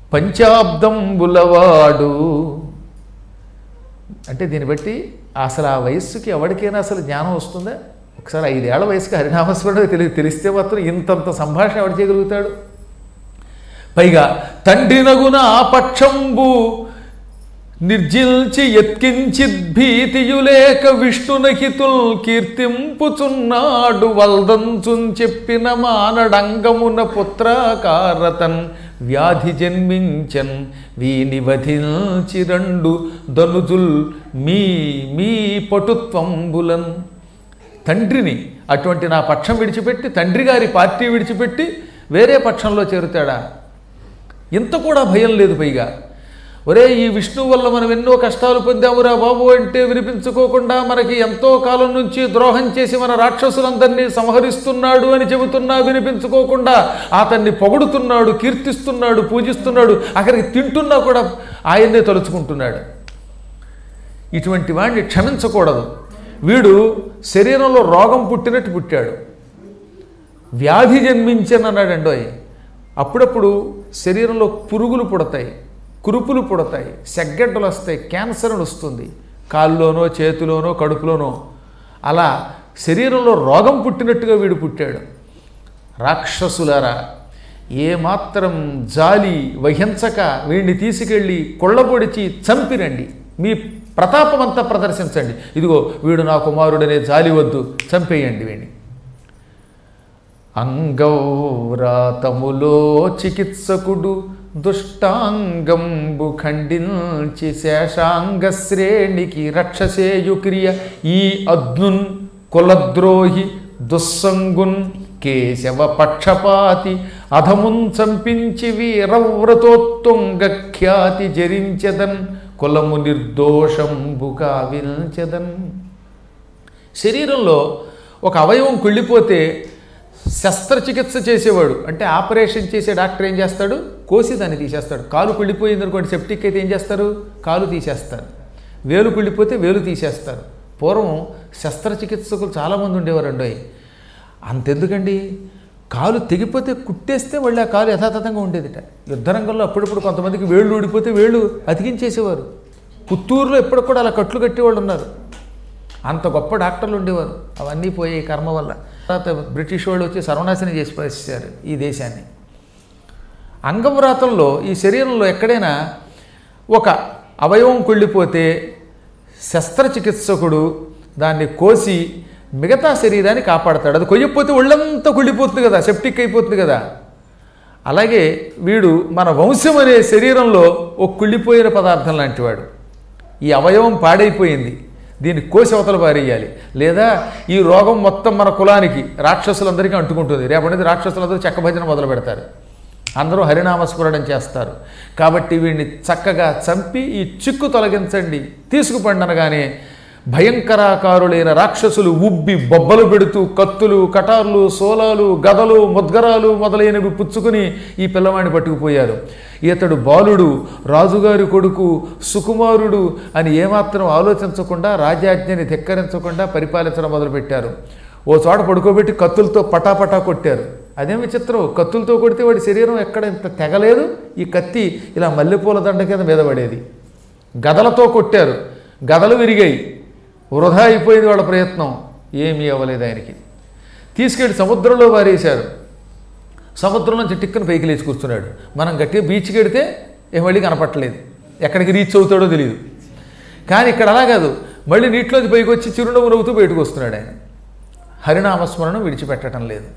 పంచాబ్దంబులవాడు అంటే దీన్ని బట్టి అసలు ఆ వయస్సుకి ఎవరికైనా అసలు జ్ఞానం వస్తుందా ఒకసారి ఐదేళ్ల వయసుకి హరినామస్మరణ తెలి తెలిస్తే మాత్రం ఇంతంత సంభాషణ ఎవడు చేయగలుగుతాడు పైగా తండ్రి నగున ఆ పక్షంబు నిర్జిల్చి ఎత్కించిద్ భీతియులేక విష్ణునహితుల్ కీర్తింపుచున్నాడు వల్దంచున్ చెప్పిన మానడంగమున పుత్రాకారతన్ వ్యాధి జన్మించన్ వీని వధించి రెండు దనుజుల్ మీ మీ పటుత్వంబులన్ తండ్రిని అటువంటి నా పక్షం విడిచిపెట్టి తండ్రి గారి పార్టీ విడిచిపెట్టి వేరే పక్షంలో చేరుతాడా ఇంత కూడా భయం లేదు పైగా ఒరే ఈ విష్ణువు వల్ల మనం ఎన్నో కష్టాలు పొందామురా బాబు అంటే వినిపించుకోకుండా మనకి ఎంతో కాలం నుంచి ద్రోహం చేసి మన రాక్షసులందరినీ సంహరిస్తున్నాడు అని చెబుతున్నా వినిపించుకోకుండా అతన్ని పొగుడుతున్నాడు కీర్తిస్తున్నాడు పూజిస్తున్నాడు అక్కడికి తింటున్నా కూడా ఆయన్నే తలుచుకుంటున్నాడు ఇటువంటి వాడిని క్షమించకూడదు వీడు శరీరంలో రోగం పుట్టినట్టు పుట్టాడు వ్యాధి జన్మించనన్నాడండోయ్ అప్పుడప్పుడు శరీరంలో పురుగులు పుడతాయి కురుపులు పుడతాయి సెగ్గడ్డలు వస్తాయి క్యాన్సర్ అని వస్తుంది కాళ్ళలోనో చేతిలోనో కడుపులోనో అలా శరీరంలో రోగం పుట్టినట్టుగా వీడు పుట్టాడు రాక్షసులారా ఏమాత్రం జాలి వహించక వీడిని తీసుకెళ్ళి కొళ్ళబొడిచి చంపిరండి మీ ప్రతాపమంతా ప్రదర్శించండి ఇదిగో వీడు నా కుమారుడనే జాలి వద్దు చంపేయండి వీడిని అంగౌరాతములో చికిత్సకుడు దుష్టాంగంబు ఖండించి శేషాంగ శ్రేణికి రక్షసేయు క్రియ ఈ అద్నున్ కులద్రోహి దుస్సంగున్ కేశవ పక్షపాతి అధమున్ చంపించి వీరవ్రతోత్తుంగ ఖ్యాతి జరించదన్ కులము నిర్దోషంబుగా విల్చెదన్ శరీరంలో ఒక అవయవం కుళ్ళిపోతే శస్త్రచికిత్స చేసేవాడు అంటే ఆపరేషన్ చేసే డాక్టర్ ఏం చేస్తాడు కోసి దాన్ని తీసేస్తాడు కాలు కుళ్ళిపోయింది అనుకోండి సెప్టిక్ అయితే ఏం చేస్తారు కాలు తీసేస్తారు వేలు కుళ్ళిపోతే వేలు తీసేస్తారు పూర్వం శస్త్రచికిత్సకులు చాలామంది ఉండేవారండి అంతెందుకండి కాలు తెగిపోతే కుట్టేస్తే మళ్ళీ ఆ కాలు యథాతథంగా ఉండేదిట యుద్ధరంగంలో అప్పుడప్పుడు కొంతమందికి వేళ్ళు ఊడిపోతే వేళ్ళు అతికించేసేవారు పుత్తూరులో ఎప్పుడు కూడా అలా కట్లు కట్టేవాళ్ళు ఉన్నారు అంత గొప్ప డాక్టర్లు ఉండేవారు అవన్నీ పోయాయి కర్మ వల్ల తర్వాత బ్రిటిష్ వాళ్ళు వచ్చి సర్వనాశనం చేసి పరిస్థితారు ఈ దేశాన్ని అంగవ్రాతంలో ఈ శరీరంలో ఎక్కడైనా ఒక అవయవం కుళ్ళిపోతే శస్త్రచికిత్సకుడు దాన్ని కోసి మిగతా శరీరాన్ని కాపాడతాడు అది కొయ్యకపోతే ఒళ్ళంతా కుళ్ళిపోతుంది కదా సెప్టిక్ అయిపోతుంది కదా అలాగే వీడు మన వంశం అనే శరీరంలో ఒక కుళ్ళిపోయిన పదార్థం లాంటివాడు ఈ అవయవం పాడైపోయింది దీన్ని కోసి అవతల పారేయాలి లేదా ఈ రోగం మొత్తం మన కులానికి రాక్షసులందరికీ అంటుకుంటుంది రేపటి నుంచి రాక్షసులందరూ చెక్క భజన మొదలు పెడతారు అందరూ హరినామస్మరణం చేస్తారు కాబట్టి వీడిని చక్కగా చంపి ఈ చిక్కు తొలగించండి తీసుకుపండి అనగానే భయంకరాకారులైన రాక్షసులు ఉబ్బి బొబ్బలు పెడుతూ కత్తులు కటార్లు సోలాలు గదలు ముద్గరాలు మొదలైనవి పుచ్చుకుని ఈ పిల్లవాడిని పట్టుకుపోయారు ఇతడు బాలుడు రాజుగారి కొడుకు సుకుమారుడు అని ఏమాత్రం ఆలోచించకుండా రాజాజ్ఞని ధిక్కరించకుండా పరిపాలించడం మొదలుపెట్టారు ఓ చోట పడుకోబెట్టి కత్తులతో పటాపటా కొట్టారు అదేం విచిత్రం కత్తులతో కొడితే వాడి శరీరం ఎక్కడ ఇంత తెగలేదు ఈ కత్తి ఇలా మల్లెపూల దండ కింద మీద పడేది గదలతో కొట్టారు గదలు విరిగాయి వృధా అయిపోయింది వాళ్ళ ప్రయత్నం ఏమీ అవ్వలేదు ఆయనకి తీసుకెళ్ళి సముద్రంలో వారేశారు సముద్రం నుంచి టిక్కున పైకి లేచి కూర్చున్నాడు మనం గట్టిగా బీచ్కి వెడితే ఏ మళ్ళీ కనపట్టలేదు ఎక్కడికి రీచ్ అవుతాడో తెలియదు కానీ ఇక్కడ అలా కాదు మళ్ళీ నీటిలోంచి పైకి వచ్చి చిరునవ్వు నవ్వుతూ బయటకు వస్తున్నాడు ఆయన హరినామస్మరణం విడిచిపెట్టడం లేదు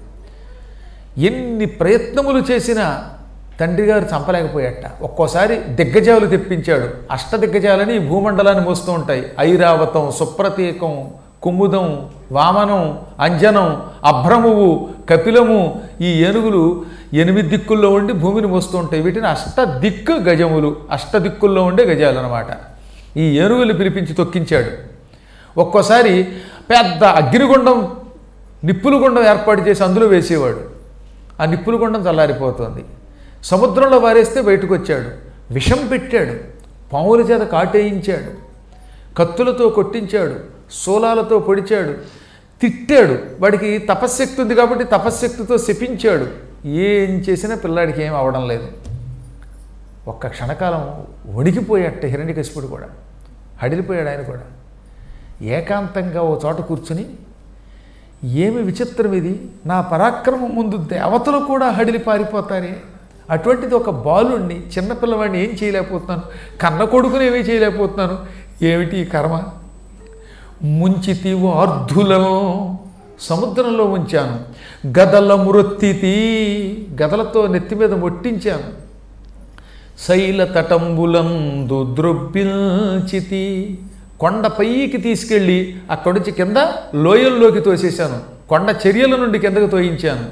ఎన్ని ప్రయత్నములు చేసినా తండ్రి గారు చంపలేకపోయాట ఒక్కోసారి దిగ్గజాలు తెప్పించాడు అష్ట దిగ్గజాలని ఈ భూమండలాన్ని మోస్తూ ఉంటాయి ఐరావతం సుప్రతీకం కుముదం వామనం అంజనం అభ్రమువు కపిలము ఈ ఏనుగులు ఎనిమిది దిక్కుల్లో ఉండి భూమిని మోస్తూ ఉంటాయి వీటిని అష్ట దిక్కు గజములు అష్ట దిక్కుల్లో ఉండే గజాలు అనమాట ఈ ఏనుగులు పిలిపించి తొక్కించాడు ఒక్కోసారి పెద్ద అగ్నిగుండం నిప్పుల గుండం ఏర్పాటు చేసి అందులో వేసేవాడు ఆ నిప్పుల గుండం చల్లారిపోతుంది సముద్రంలో వారేస్తే బయటకు వచ్చాడు విషం పెట్టాడు పాముల చేత కాటేయించాడు కత్తులతో కొట్టించాడు శూలాలతో పొడిచాడు తిట్టాడు వాడికి తపశ్శక్తి ఉంది కాబట్టి తపశ్శక్తితో శపించాడు ఏం చేసినా పిల్లాడికి ఏం అవడం లేదు ఒక్క క్షణకాలం వణికిపోయాట హిరణ్యకశిపుడు కూడా హడిలిపోయాడు ఆయన కూడా ఏకాంతంగా ఓ చోట కూర్చుని ఏమి విచిత్రం ఇది నా పరాక్రమం ముందు దేవతలు కూడా హడిలి పారిపోతారే అటువంటిది ఒక బాలుణ్ణి చిన్నపిల్లవాడిని ఏం చేయలేకపోతున్నాను కన్న కొడుకుని ఏమీ చేయలేకపోతున్నాను ఏమిటి ఈ కర్మ ముంచితివు అర్ధులను సముద్రంలో ఉంచాను గదల మురొత్తితి గదలతో నెత్తి మీద మొట్టించాను శైల తటంబులందు ద్రొబ్బిల్చితి కొండ పైకి తీసుకెళ్ళి అక్కడి నుంచి కింద లోయల్లోకి తోసేశాను కొండ చర్యల నుండి కిందకు తోయించాను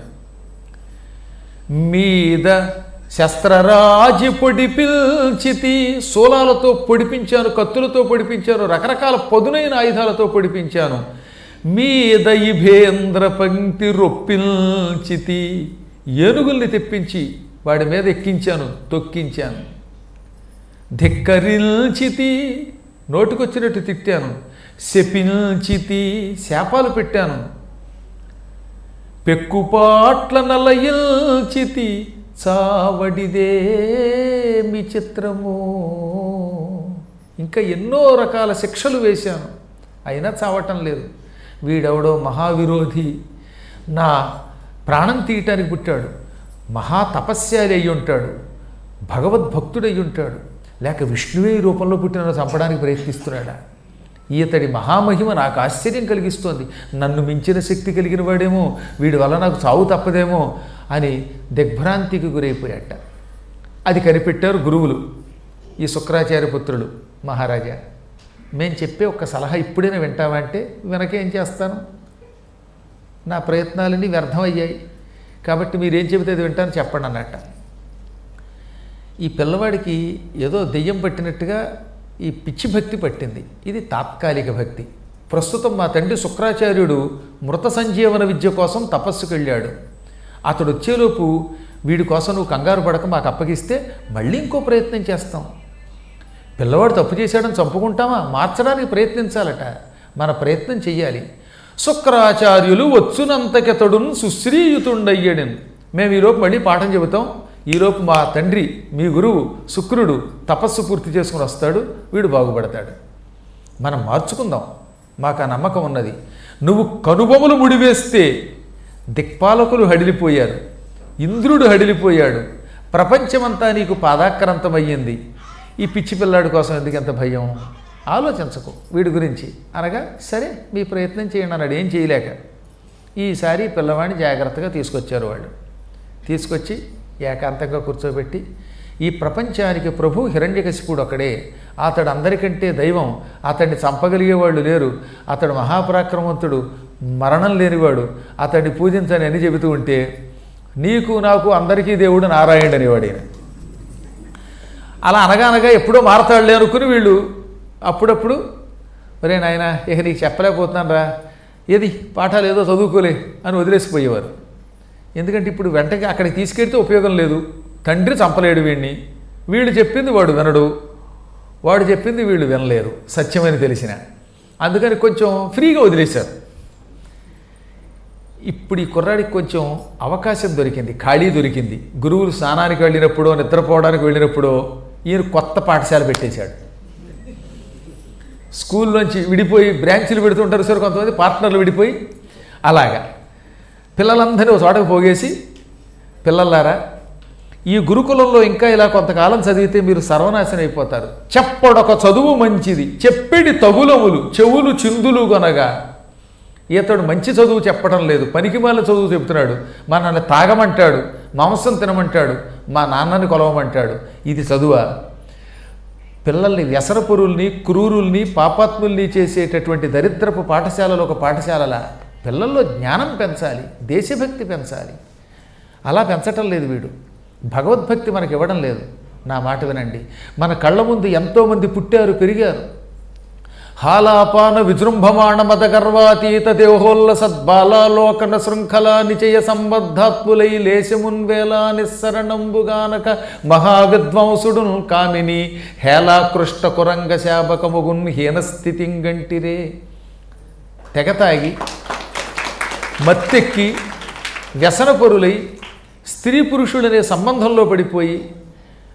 మీద శస్త్రరాజి పొడి పిల్చితి శూలాలతో పొడిపించాను కత్తులతో పొడిపించాను రకరకాల పదునైన ఆయుధాలతో పొడిపించాను మీద ఇభేంద్ర పంక్తి రొప్పిల్చితి ఏనుగుల్ని తెప్పించి వాడి మీద ఎక్కించాను తొక్కించాను ధిక్కరిల్చితి నోటికొచ్చినట్టు తిట్టాను శపించితి శాపాలు పెట్టాను పెక్కుపాట్ల నలయిల్చితి చావడిదేమి చిత్రము ఇంకా ఎన్నో రకాల శిక్షలు వేశాను అయినా చావటం లేదు వీడెవడో మహావిరోధి నా ప్రాణం తీయటానికి పుట్టాడు మహా తపస్యాలి అయి ఉంటాడు భగవద్భక్తుడై ఉంటాడు లేక విష్ణువే ఈ రూపంలో పుట్టిన చంపడానికి ప్రయత్నిస్తున్నాడా ఈతడి మహామహిమ నాకు ఆశ్చర్యం కలిగిస్తోంది నన్ను మించిన శక్తి కలిగిన వాడేమో వీడి వల్ల నాకు చావు తప్పదేమో అని దిగ్భ్రాంతికి గురైపోయాట అది కనిపెట్టారు గురువులు ఈ శుక్రాచార్య పుత్రులు మహారాజా మేము చెప్పే ఒక సలహా ఇప్పుడైనా వింటావా అంటే వెనకేం చేస్తాను నా ప్రయత్నాలన్నీ వ్యర్థమయ్యాయి కాబట్టి మీరేం చెబితే అది వింటాను చెప్పండి అన్నట్ట ఈ పిల్లవాడికి ఏదో దెయ్యం పట్టినట్టుగా ఈ పిచ్చి భక్తి పట్టింది ఇది తాత్కాలిక భక్తి ప్రస్తుతం మా తండ్రి శుక్రాచార్యుడు మృత సంజీవన విద్య కోసం తపస్సుకు వెళ్ళాడు అతడు వచ్చేలోపు వీడి కోసం నువ్వు కంగారు పడక మాకు అప్పగిస్తే మళ్ళీ ఇంకో ప్రయత్నం చేస్తాం పిల్లవాడు తప్పు చేశాడని చంపుకుంటామా మార్చడానికి ప్రయత్నించాలట మన ప్రయత్నం చెయ్యాలి శుక్రాచార్యులు వచ్చునంతకెతడును సుశ్రీయుతుండయ్యడని మేము ఈలోపు మళ్ళీ పాఠం చెబుతాం ఈలోపు మా తండ్రి మీ గురువు శుక్రుడు తపస్సు పూర్తి చేసుకుని వస్తాడు వీడు బాగుపడతాడు మనం మార్చుకుందాం మాకు ఆ నమ్మకం ఉన్నది నువ్వు కనుబొమలు ముడివేస్తే దిక్పాలకులు హడిలిపోయారు ఇంద్రుడు హడిలిపోయాడు ప్రపంచమంతా నీకు పాదాక్రాంతమయ్యింది ఈ పిచ్చి పిల్లాడి కోసం ఎందుకు ఎంత భయం ఆలోచించకు వీడి గురించి అనగా సరే మీ ప్రయత్నం చేయండి అన్నాడు ఏం చేయలేక ఈసారి పిల్లవాడిని జాగ్రత్తగా తీసుకొచ్చారు వాళ్ళు తీసుకొచ్చి ఏకాంతంగా కూర్చోబెట్టి ఈ ప్రపంచానికి ప్రభు హిరణ్యకశిపుడు ఒకడే అతడు అందరికంటే దైవం అతన్ని చంపగలిగే వాళ్ళు లేరు అతడు మహాపరాక్రమవంతుడు మరణం లేనివాడు అతన్ని పూజించని అని చెబుతూ ఉంటే నీకు నాకు అందరికీ దేవుడు నారాయణుడు అనేవాడు ఈయన అలా అనగా అనగా ఎప్పుడో మారతాడులే అనుకుని వీళ్ళు అప్పుడప్పుడు ఒరే నాయన ఇక నీకు చెప్పలేకపోతున్నాను రా ఏది పాఠాలు ఏదో చదువుకోలే అని వదిలేసిపోయేవారు ఎందుకంటే ఇప్పుడు వెంటనే అక్కడికి తీసుకెడితే ఉపయోగం లేదు తండ్రి చంపలేడు వీడిని వీళ్ళు చెప్పింది వాడు వినడు వాడు చెప్పింది వీళ్ళు వినలేరు సత్యమని తెలిసిన అందుకని కొంచెం ఫ్రీగా వదిలేశారు ఇప్పుడు ఈ కుర్రాడికి కొంచెం అవకాశం దొరికింది ఖాళీ దొరికింది గురువులు స్నానానికి వెళ్ళినప్పుడో నిద్రపోవడానికి వెళ్ళినప్పుడో ఈయన కొత్త పాఠశాల పెట్టేశాడు స్కూల్లోంచి విడిపోయి బ్రాంచీలు పెడుతుంటారు సార్ కొంతమంది పార్ట్నర్లు విడిపోయి అలాగా పిల్లలందరినీ ఒక చోటకు పోగేసి పిల్లలారా ఈ గురుకులంలో ఇంకా ఇలా కొంతకాలం చదివితే మీరు సర్వనాశనం అయిపోతారు చెప్పడొక చదువు మంచిది చెప్పేడి తగులములు చెవులు చిందులు గనగా ఈతడు మంచి చదువు చెప్పడం లేదు పనికిమాల చదువు చెప్తున్నాడు మనల్ని తాగమంటాడు మాంసం తినమంటాడు మా నాన్నని కొలవమంటాడు ఇది చదువా పిల్లల్ని వ్యసనపురుల్ని క్రూరుల్ని పాపాత్ముల్ని చేసేటటువంటి దరిద్రపు పాఠశాలలో ఒక పాఠశాలల పిల్లల్లో జ్ఞానం పెంచాలి దేశభక్తి పెంచాలి అలా పెంచటం లేదు వీడు భగవద్భక్తి మనకి ఇవ్వడం లేదు నా మాట వినండి మన కళ్ళ ముందు ఎంతోమంది పుట్టారు పెరిగారు హాలాపాన విజృంభమాణ మద గర్వాతీత దేహోల్ల సద్బాలాలోకన శృంఖల నిచయ సంబద్ధాత్ములై లేశమున్ వేలా నిస్సరణంబుగానక మహావిద్వాంసుడున్ కామిని హేళాకృష్ట కురంగ శాపకముగున్ హీనస్థితిం గంటిరే తెగతాగి మత్తెక్కి వ్యసనపరులై స్త్రీ పురుషుడనే సంబంధంలో పడిపోయి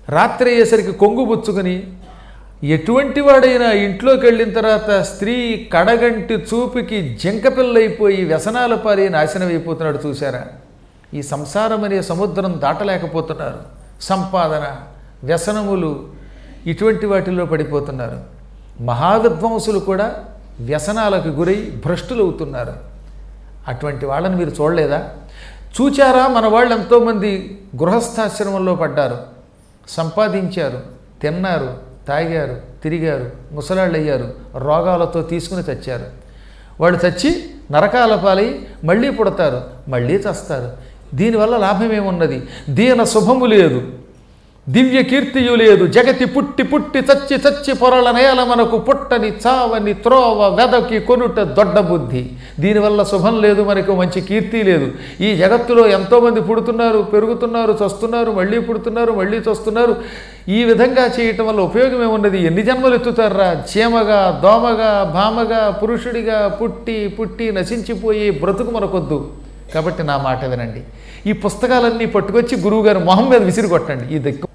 రాత్రి అయ్యేసరికి కొంగు పుచ్చుకొని ఎటువంటి వాడైనా ఇంట్లోకి వెళ్ళిన తర్వాత స్త్రీ కడగంటి చూపుకి జింకపిల్లైపోయి వ్యసనాల పాలి నాశనం అయిపోతున్నాడు చూసారా ఈ సంసారం అనే సముద్రం దాటలేకపోతున్నారు సంపాదన వ్యసనములు ఇటువంటి వాటిల్లో పడిపోతున్నారు మహావిద్వాంసులు కూడా వ్యసనాలకు గురై భ్రష్టులవుతున్నారు అటువంటి వాళ్ళని మీరు చూడలేదా చూచారా మన వాళ్ళు ఎంతోమంది గృహస్థాశ్రమంలో పడ్డారు సంపాదించారు తిన్నారు తాగారు తిరిగారు ముసలాళ్ళు అయ్యారు రోగాలతో తీసుకుని చచ్చారు వాళ్ళు చచ్చి నరకాల పాలై మళ్ళీ పుడతారు మళ్ళీ చస్తారు దీనివల్ల లాభం ఏమున్నది దీన శుభము లేదు దివ్య కీర్తియు లేదు జగతి పుట్టి పుట్టి చచ్చి చచ్చి పొరల నేల మనకు పుట్టని చావని త్రోవ వెదకి కొనుట దొడ్డ బుద్ధి దీనివల్ల శుభం లేదు మనకు మంచి కీర్తి లేదు ఈ జగత్తులో ఎంతోమంది పుడుతున్నారు పెరుగుతున్నారు చస్తున్నారు మళ్ళీ పుడుతున్నారు మళ్ళీ చస్తున్నారు ఈ విధంగా చేయటం వల్ల ఉపయోగం ఏమున్నది ఎన్ని జన్మలు ఎత్తుతారా చీమగా దోమగా భామగా పురుషుడిగా పుట్టి పుట్టి నశించిపోయి బ్రతుకు మనకొద్దు కాబట్టి నా మాట వినండి ఈ పుస్తకాలన్నీ పట్టుకొచ్చి గురువుగారు మొహం మీద విసిరి కొట్టండి ఈ దిక్కు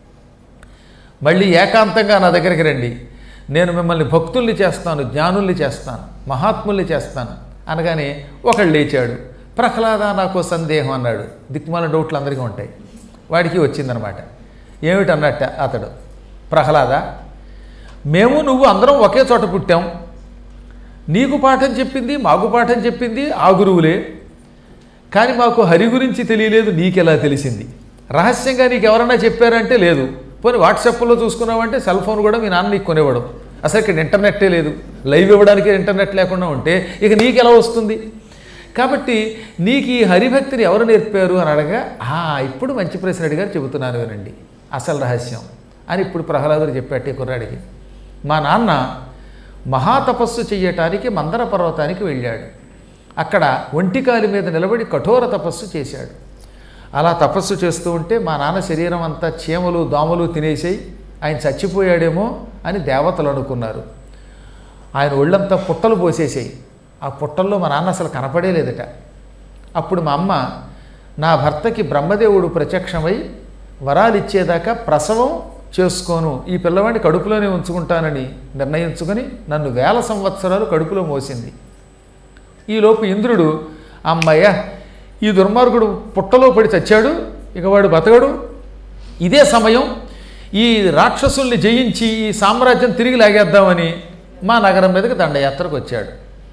మళ్ళీ ఏకాంతంగా నా దగ్గరికి రండి నేను మిమ్మల్ని భక్తుల్ని చేస్తాను జ్ఞానుల్ని చేస్తాను మహాత్ముల్ని చేస్తాను అనగానే ఒకళ్ళు లేచాడు ప్రహ్లాద నాకు సందేహం అన్నాడు దిక్కుమాల డౌట్లు అందరికీ ఉంటాయి వాడికి వచ్చిందనమాట ఏమిటన్నట్ట అతడు ప్రహ్లాద మేము నువ్వు అందరం ఒకే చోట పుట్టాం నీకు పాఠం చెప్పింది మాకు పాఠం చెప్పింది ఆ గురువులే కానీ మాకు హరి గురించి తెలియలేదు నీకెలా తెలిసింది రహస్యంగా నీకు ఎవరన్నా చెప్పారంటే లేదు పోనీ వాట్సాప్లో చూసుకున్నావంటే సెల్ ఫోన్ కూడా మీ నాన్న నీకు కొనివ్వడం అసలు ఇక్కడ ఇంటర్నెట్టే లేదు లైవ్ ఇవ్వడానికి ఇంటర్నెట్ లేకుండా ఉంటే ఇక నీకు ఎలా వస్తుంది కాబట్టి నీకు ఈ హరిభక్తిని ఎవరు నేర్పారు అని అడగా "ఆ, ఇప్పుడు మంచి ప్రశ్న అడిగారు చెబుతున్నాను వినండి అసలు రహస్యం అని ఇప్పుడు ప్రహ్లాదుడు చెప్పాడు ఈ కుర్రాడికి మా నాన్న మహాతపస్సు చెయ్యటానికి మందర పర్వతానికి వెళ్ళాడు అక్కడ ఒంటికాలి మీద నిలబడి కఠోర తపస్సు చేశాడు అలా తపస్సు చేస్తూ ఉంటే మా నాన్న శరీరం అంతా చీమలు దోమలు తినేసాయి ఆయన చచ్చిపోయాడేమో అని దేవతలు అనుకున్నారు ఆయన ఒళ్ళంతా పుట్టలు పోసేసాయి ఆ పుట్టల్లో మా నాన్న అసలు కనపడే లేదట అప్పుడు మా అమ్మ నా భర్తకి బ్రహ్మదేవుడు ప్రత్యక్షమై వరాలు ఇచ్చేదాకా ప్రసవం చేసుకోను ఈ పిల్లవాడిని కడుపులోనే ఉంచుకుంటానని నిర్ణయించుకొని నన్ను వేల సంవత్సరాలు కడుపులో మోసింది ఈలోపు ఇంద్రుడు అమ్మయ్య ఈ దుర్మార్గుడు పుట్టలో పడి చచ్చాడు ఇక వాడు బతకడు ఇదే సమయం ఈ రాక్షసుల్ని జయించి ఈ సామ్రాజ్యం తిరిగి లాగేద్దామని మా నగరం మీదకి దండయాత్రకు వచ్చాడు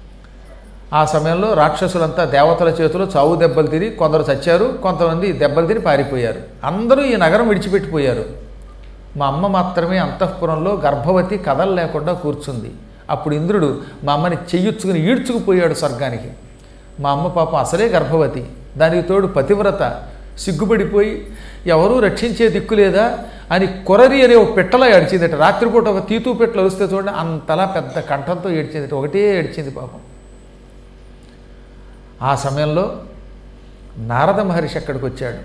ఆ సమయంలో రాక్షసులంతా దేవతల చేతిలో చావు దెబ్బలు తిని కొందరు చచ్చారు కొంతమంది దెబ్బలు తిని పారిపోయారు అందరూ ఈ నగరం విడిచిపెట్టిపోయారు మా అమ్మ మాత్రమే అంతఃపురంలో గర్భవతి కథలు లేకుండా కూర్చుంది అప్పుడు ఇంద్రుడు మా అమ్మని చెయ్యుచ్చుకుని ఈడ్చుకుపోయాడు స్వర్గానికి మా అమ్మ పాపం అసలే గర్భవతి దానికి తోడు పతివ్రత సిగ్గుపడిపోయి ఎవరూ రక్షించే దిక్కు లేదా అని కొరరి అనే ఒక పెట్టలా ఏడ్చిందట రాత్రిపూట ఒక తీతూ పెట్టలు వస్తే చూడండి అంతలా పెద్ద కంఠంతో ఏడ్చిందట ఒకటే ఏడ్చింది పాపం ఆ సమయంలో నారద మహర్షి అక్కడికి వచ్చాడు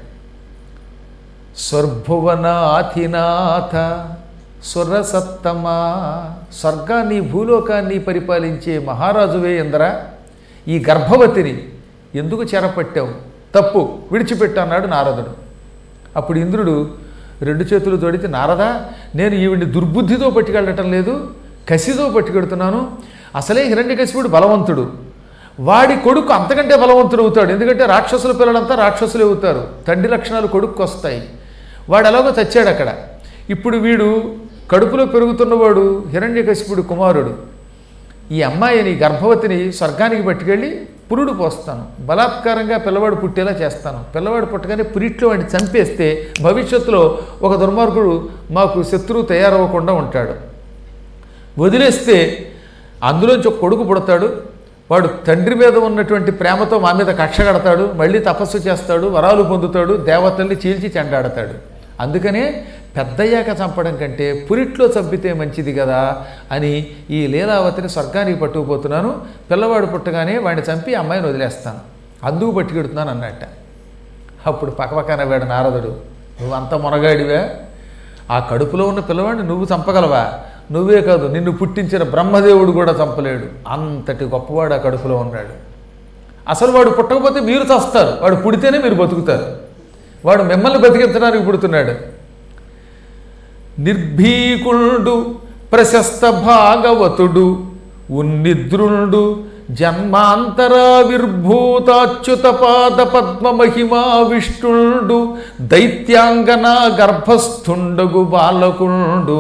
స్వర్భువనాథినాథ సురసత్తమా స్వర్గాన్ని భూలోకాన్ని పరిపాలించే మహారాజువే ఇంద్ర ఈ గర్భవతిని ఎందుకు చెరపట్టావు తప్పు విడిచిపెట్టు అన్నాడు నారదుడు అప్పుడు ఇంద్రుడు రెండు చేతులు జోడితే నారదా నేను ఈవిడ్ని దుర్బుద్ధితో పట్టుకెళ్ళటం లేదు కసితో పట్టుకెడుతున్నాను అసలే హిరణ్యకశిపుడు బలవంతుడు వాడి కొడుకు అంతకంటే బలవంతుడు అవుతాడు ఎందుకంటే రాక్షసుల పిల్లలంతా రాక్షసులు అవుతారు తండ్రి లక్షణాలు కొడుకు వస్తాయి వాడు ఎలాగో చచ్చాడు అక్కడ ఇప్పుడు వీడు కడుపులో పెరుగుతున్నవాడు హిరణ్యకశిపుడు కుమారుడు ఈ అమ్మాయిని గర్భవతిని స్వర్గానికి పట్టుకెళ్ళి పురుడు పోస్తాను బలాత్కారంగా పిల్లవాడు పుట్టేలా చేస్తాను పిల్లవాడు పుట్టగానే పురిట్లో వాడిని చంపేస్తే భవిష్యత్తులో ఒక దుర్మార్గుడు మాకు శత్రువు తయారవ్వకుండా ఉంటాడు వదిలేస్తే అందులోంచి ఒక కొడుకు పుడతాడు వాడు తండ్రి మీద ఉన్నటువంటి ప్రేమతో మా మీద కక్ష కడతాడు మళ్ళీ తపస్సు చేస్తాడు వరాలు పొందుతాడు దేవతల్ని చీల్చి చెండాడతాడు అందుకనే పెద్దయ్యాక చంపడం కంటే పురిట్లో చంపితే మంచిది కదా అని ఈ లీలావతిని స్వర్గానికి పట్టుకుపోతున్నాను పిల్లవాడు పుట్టగానే వాడిని చంపి అమ్మాయిని వదిలేస్తాను అందుకు పట్టుకెడుతున్నాను అన్నట్ట అప్పుడు పక్కపక్కన వేడు నారదుడు నువ్వు అంత మొనగాడివా ఆ కడుపులో ఉన్న పిల్లవాడిని నువ్వు చంపగలవా నువ్వే కాదు నిన్ను పుట్టించిన బ్రహ్మదేవుడు కూడా చంపలేడు అంతటి గొప్పవాడు ఆ కడుపులో ఉన్నాడు అసలు వాడు పుట్టకపోతే మీరు చస్తారు వాడు పుడితేనే మీరు బతుకుతారు వాడు మిమ్మల్ని బతికించడానికి పుడుతున్నాడు నిర్భీకుడు ప్రశస్త భాగవతుడు ఉన్నిద్రుండు జన్మాంతరావిర్భూతాచ్యుత పాద పద్మ మహిమా విష్ణుండు దైత్యాంగన గర్భస్థుండగు బాలకుండు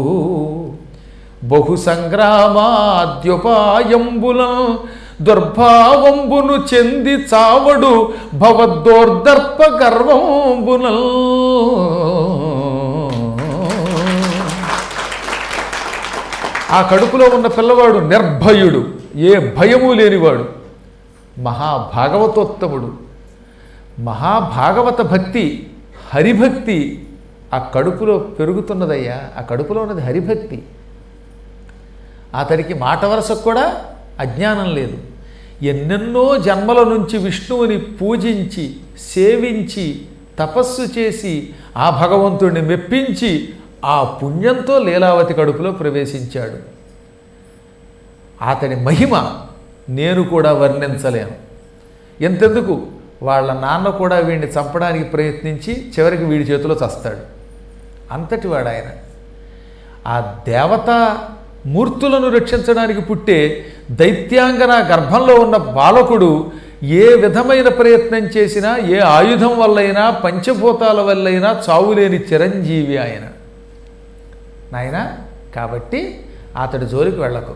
బహు సంగ్రామాద్యుపాయంబులం దుర్భావంబును చెంది చావడు భవద్దోర్దర్ప గర్వంబునల్ ఆ కడుపులో ఉన్న పిల్లవాడు నిర్భయుడు ఏ భయము లేనివాడు మహాభాగవతోత్తముడు మహాభాగవత భక్తి హరిభక్తి ఆ కడుపులో పెరుగుతున్నదయ్యా ఆ కడుపులో ఉన్నది హరిభక్తి అతడికి మాట వరసకు కూడా అజ్ఞానం లేదు ఎన్నెన్నో జన్మల నుంచి విష్ణువుని పూజించి సేవించి తపస్సు చేసి ఆ భగవంతుడిని మెప్పించి ఆ పుణ్యంతో లీలావతి కడుపులో ప్రవేశించాడు అతడి మహిమ నేను కూడా వర్ణించలేను ఎంతెందుకు వాళ్ళ నాన్న కూడా వీడిని చంపడానికి ప్రయత్నించి చివరికి వీడి చేతిలో చస్తాడు అంతటి వాడు ఆయన ఆ దేవతా మూర్తులను రక్షించడానికి పుట్టే దైత్యాంగన గర్భంలో ఉన్న బాలకుడు ఏ విధమైన ప్రయత్నం చేసినా ఏ ఆయుధం వల్లైనా పంచభూతాల వల్లైనా చావులేని చిరంజీవి ఆయన నాయన కాబట్టి అతడి జోలికి వెళ్ళకు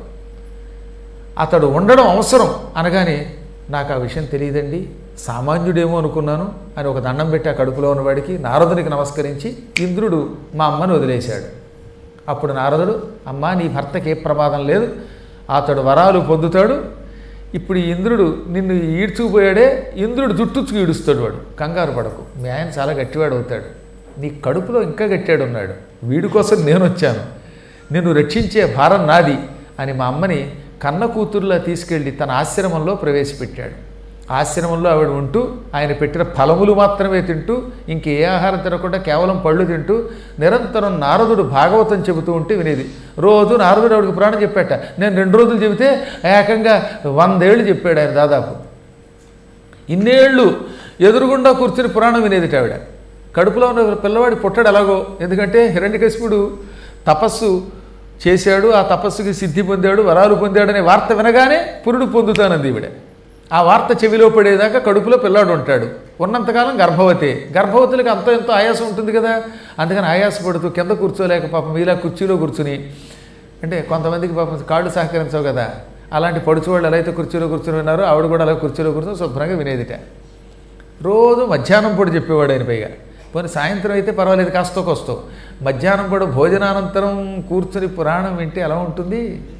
అతడు ఉండడం అవసరం అనగానే నాకు ఆ విషయం తెలియదండి సామాన్యుడేమో అనుకున్నాను అని ఒక దండం పెట్టి ఆ కడుపులో ఉన్నవాడికి నారదునికి నమస్కరించి ఇంద్రుడు మా అమ్మని వదిలేశాడు అప్పుడు నారదుడు అమ్మా నీ భర్తకి ఏ ప్రమాదం లేదు అతడు వరాలు పొందుతాడు ఇప్పుడు ఈ ఇంద్రుడు నిన్ను ఈడ్చుకుపోయాడే ఇంద్రుడు జుట్టుచ్చుకు ఈడుస్తాడు వాడు కంగారు పడకు మీ ఆయన చాలా గట్టివాడు అవుతాడు నీ కడుపులో ఇంకా గట్టాడు ఉన్నాడు వీడి కోసం నేను వచ్చాను నిన్ను రక్షించే భారం నాది అని మా అమ్మని కన్న కూతురులా తీసుకెళ్ళి తన ఆశ్రమంలో ప్రవేశపెట్టాడు ఆశ్రమంలో ఆవిడ ఉంటూ ఆయన పెట్టిన ఫలములు మాత్రమే తింటూ ఇంకే ఆహారం తినకుండా కేవలం పళ్ళు తింటూ నిరంతరం నారదుడు భాగవతం చెబుతూ ఉంటే వినేది రోజు నారదుడు ఆవిడకి పురాణం చెప్పాట నేను రెండు రోజులు చెబితే ఏకంగా వందేళ్ళు చెప్పాడు ఆయన దాదాపు ఇన్నేళ్ళు ఎదురుగుండా కూర్చుని పురాణం వినేది ఆవిడ కడుపులో ఉన్న పిల్లవాడి పుట్టాడు ఎలాగో ఎందుకంటే హిరణ్యకశిపుడు తపస్సు చేశాడు ఆ తపస్సుకి సిద్ధి పొందాడు వరాలు పొందాడనే వార్త వినగానే పురుడు పొందుతానంది ఈవిడ ఆ వార్త చెవిలో పడేదాకా కడుపులో పిల్లాడు ఉంటాడు ఉన్నంతకాలం గర్భవతి గర్భవతులకి అంత ఎంతో ఆయాసం ఉంటుంది కదా అందుకని ఆయాసపడుతూ కింద కూర్చోలేక పాపం మీలా కుర్చీలో కూర్చుని అంటే కొంతమందికి పాపం కాళ్ళు సహకరించవు కదా అలాంటి పడుచువాళ్ళు ఎలా అయితే కుర్చీలో కూర్చుని ఉన్నారో ఆవిడ కూడా అలా కుర్చీలో కూర్చొని శుభ్రంగా వినేదిట రోజు మధ్యాహ్నం పూట చెప్పేవాడు ఆయన పైగా పోనీ సాయంత్రం అయితే పర్వాలేదు కాస్తో కొస్తో మధ్యాహ్నం పూట భోజనానంతరం కూర్చుని పురాణం వింటే ఎలా ఉంటుంది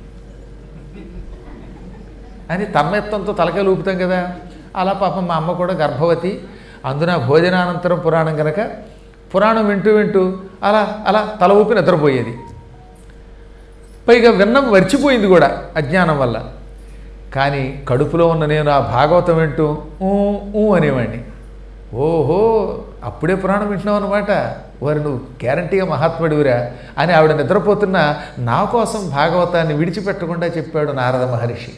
అని తన్మయత్వంతో తలకాయలు ఊపుతాం కదా అలా పాపం మా అమ్మ కూడా గర్భవతి అందున భోజనానంతరం పురాణం కనుక పురాణం వింటూ వింటూ అలా అలా తల ఊపి నిద్రపోయేది పైగా విన్నం మర్చిపోయింది కూడా అజ్ఞానం వల్ల కానీ కడుపులో ఉన్న నేను ఆ భాగవతం వింటూ ఊ ఊ అనేవాడిని ఓహో అప్పుడే పురాణం వింటున్నావు అనమాట వారు నువ్వు గ్యారంటీగా మహాత్ముడివిరా అని ఆవిడ నిద్రపోతున్న నా కోసం భాగవతాన్ని విడిచిపెట్టకుండా చెప్పాడు నారద మహర్షి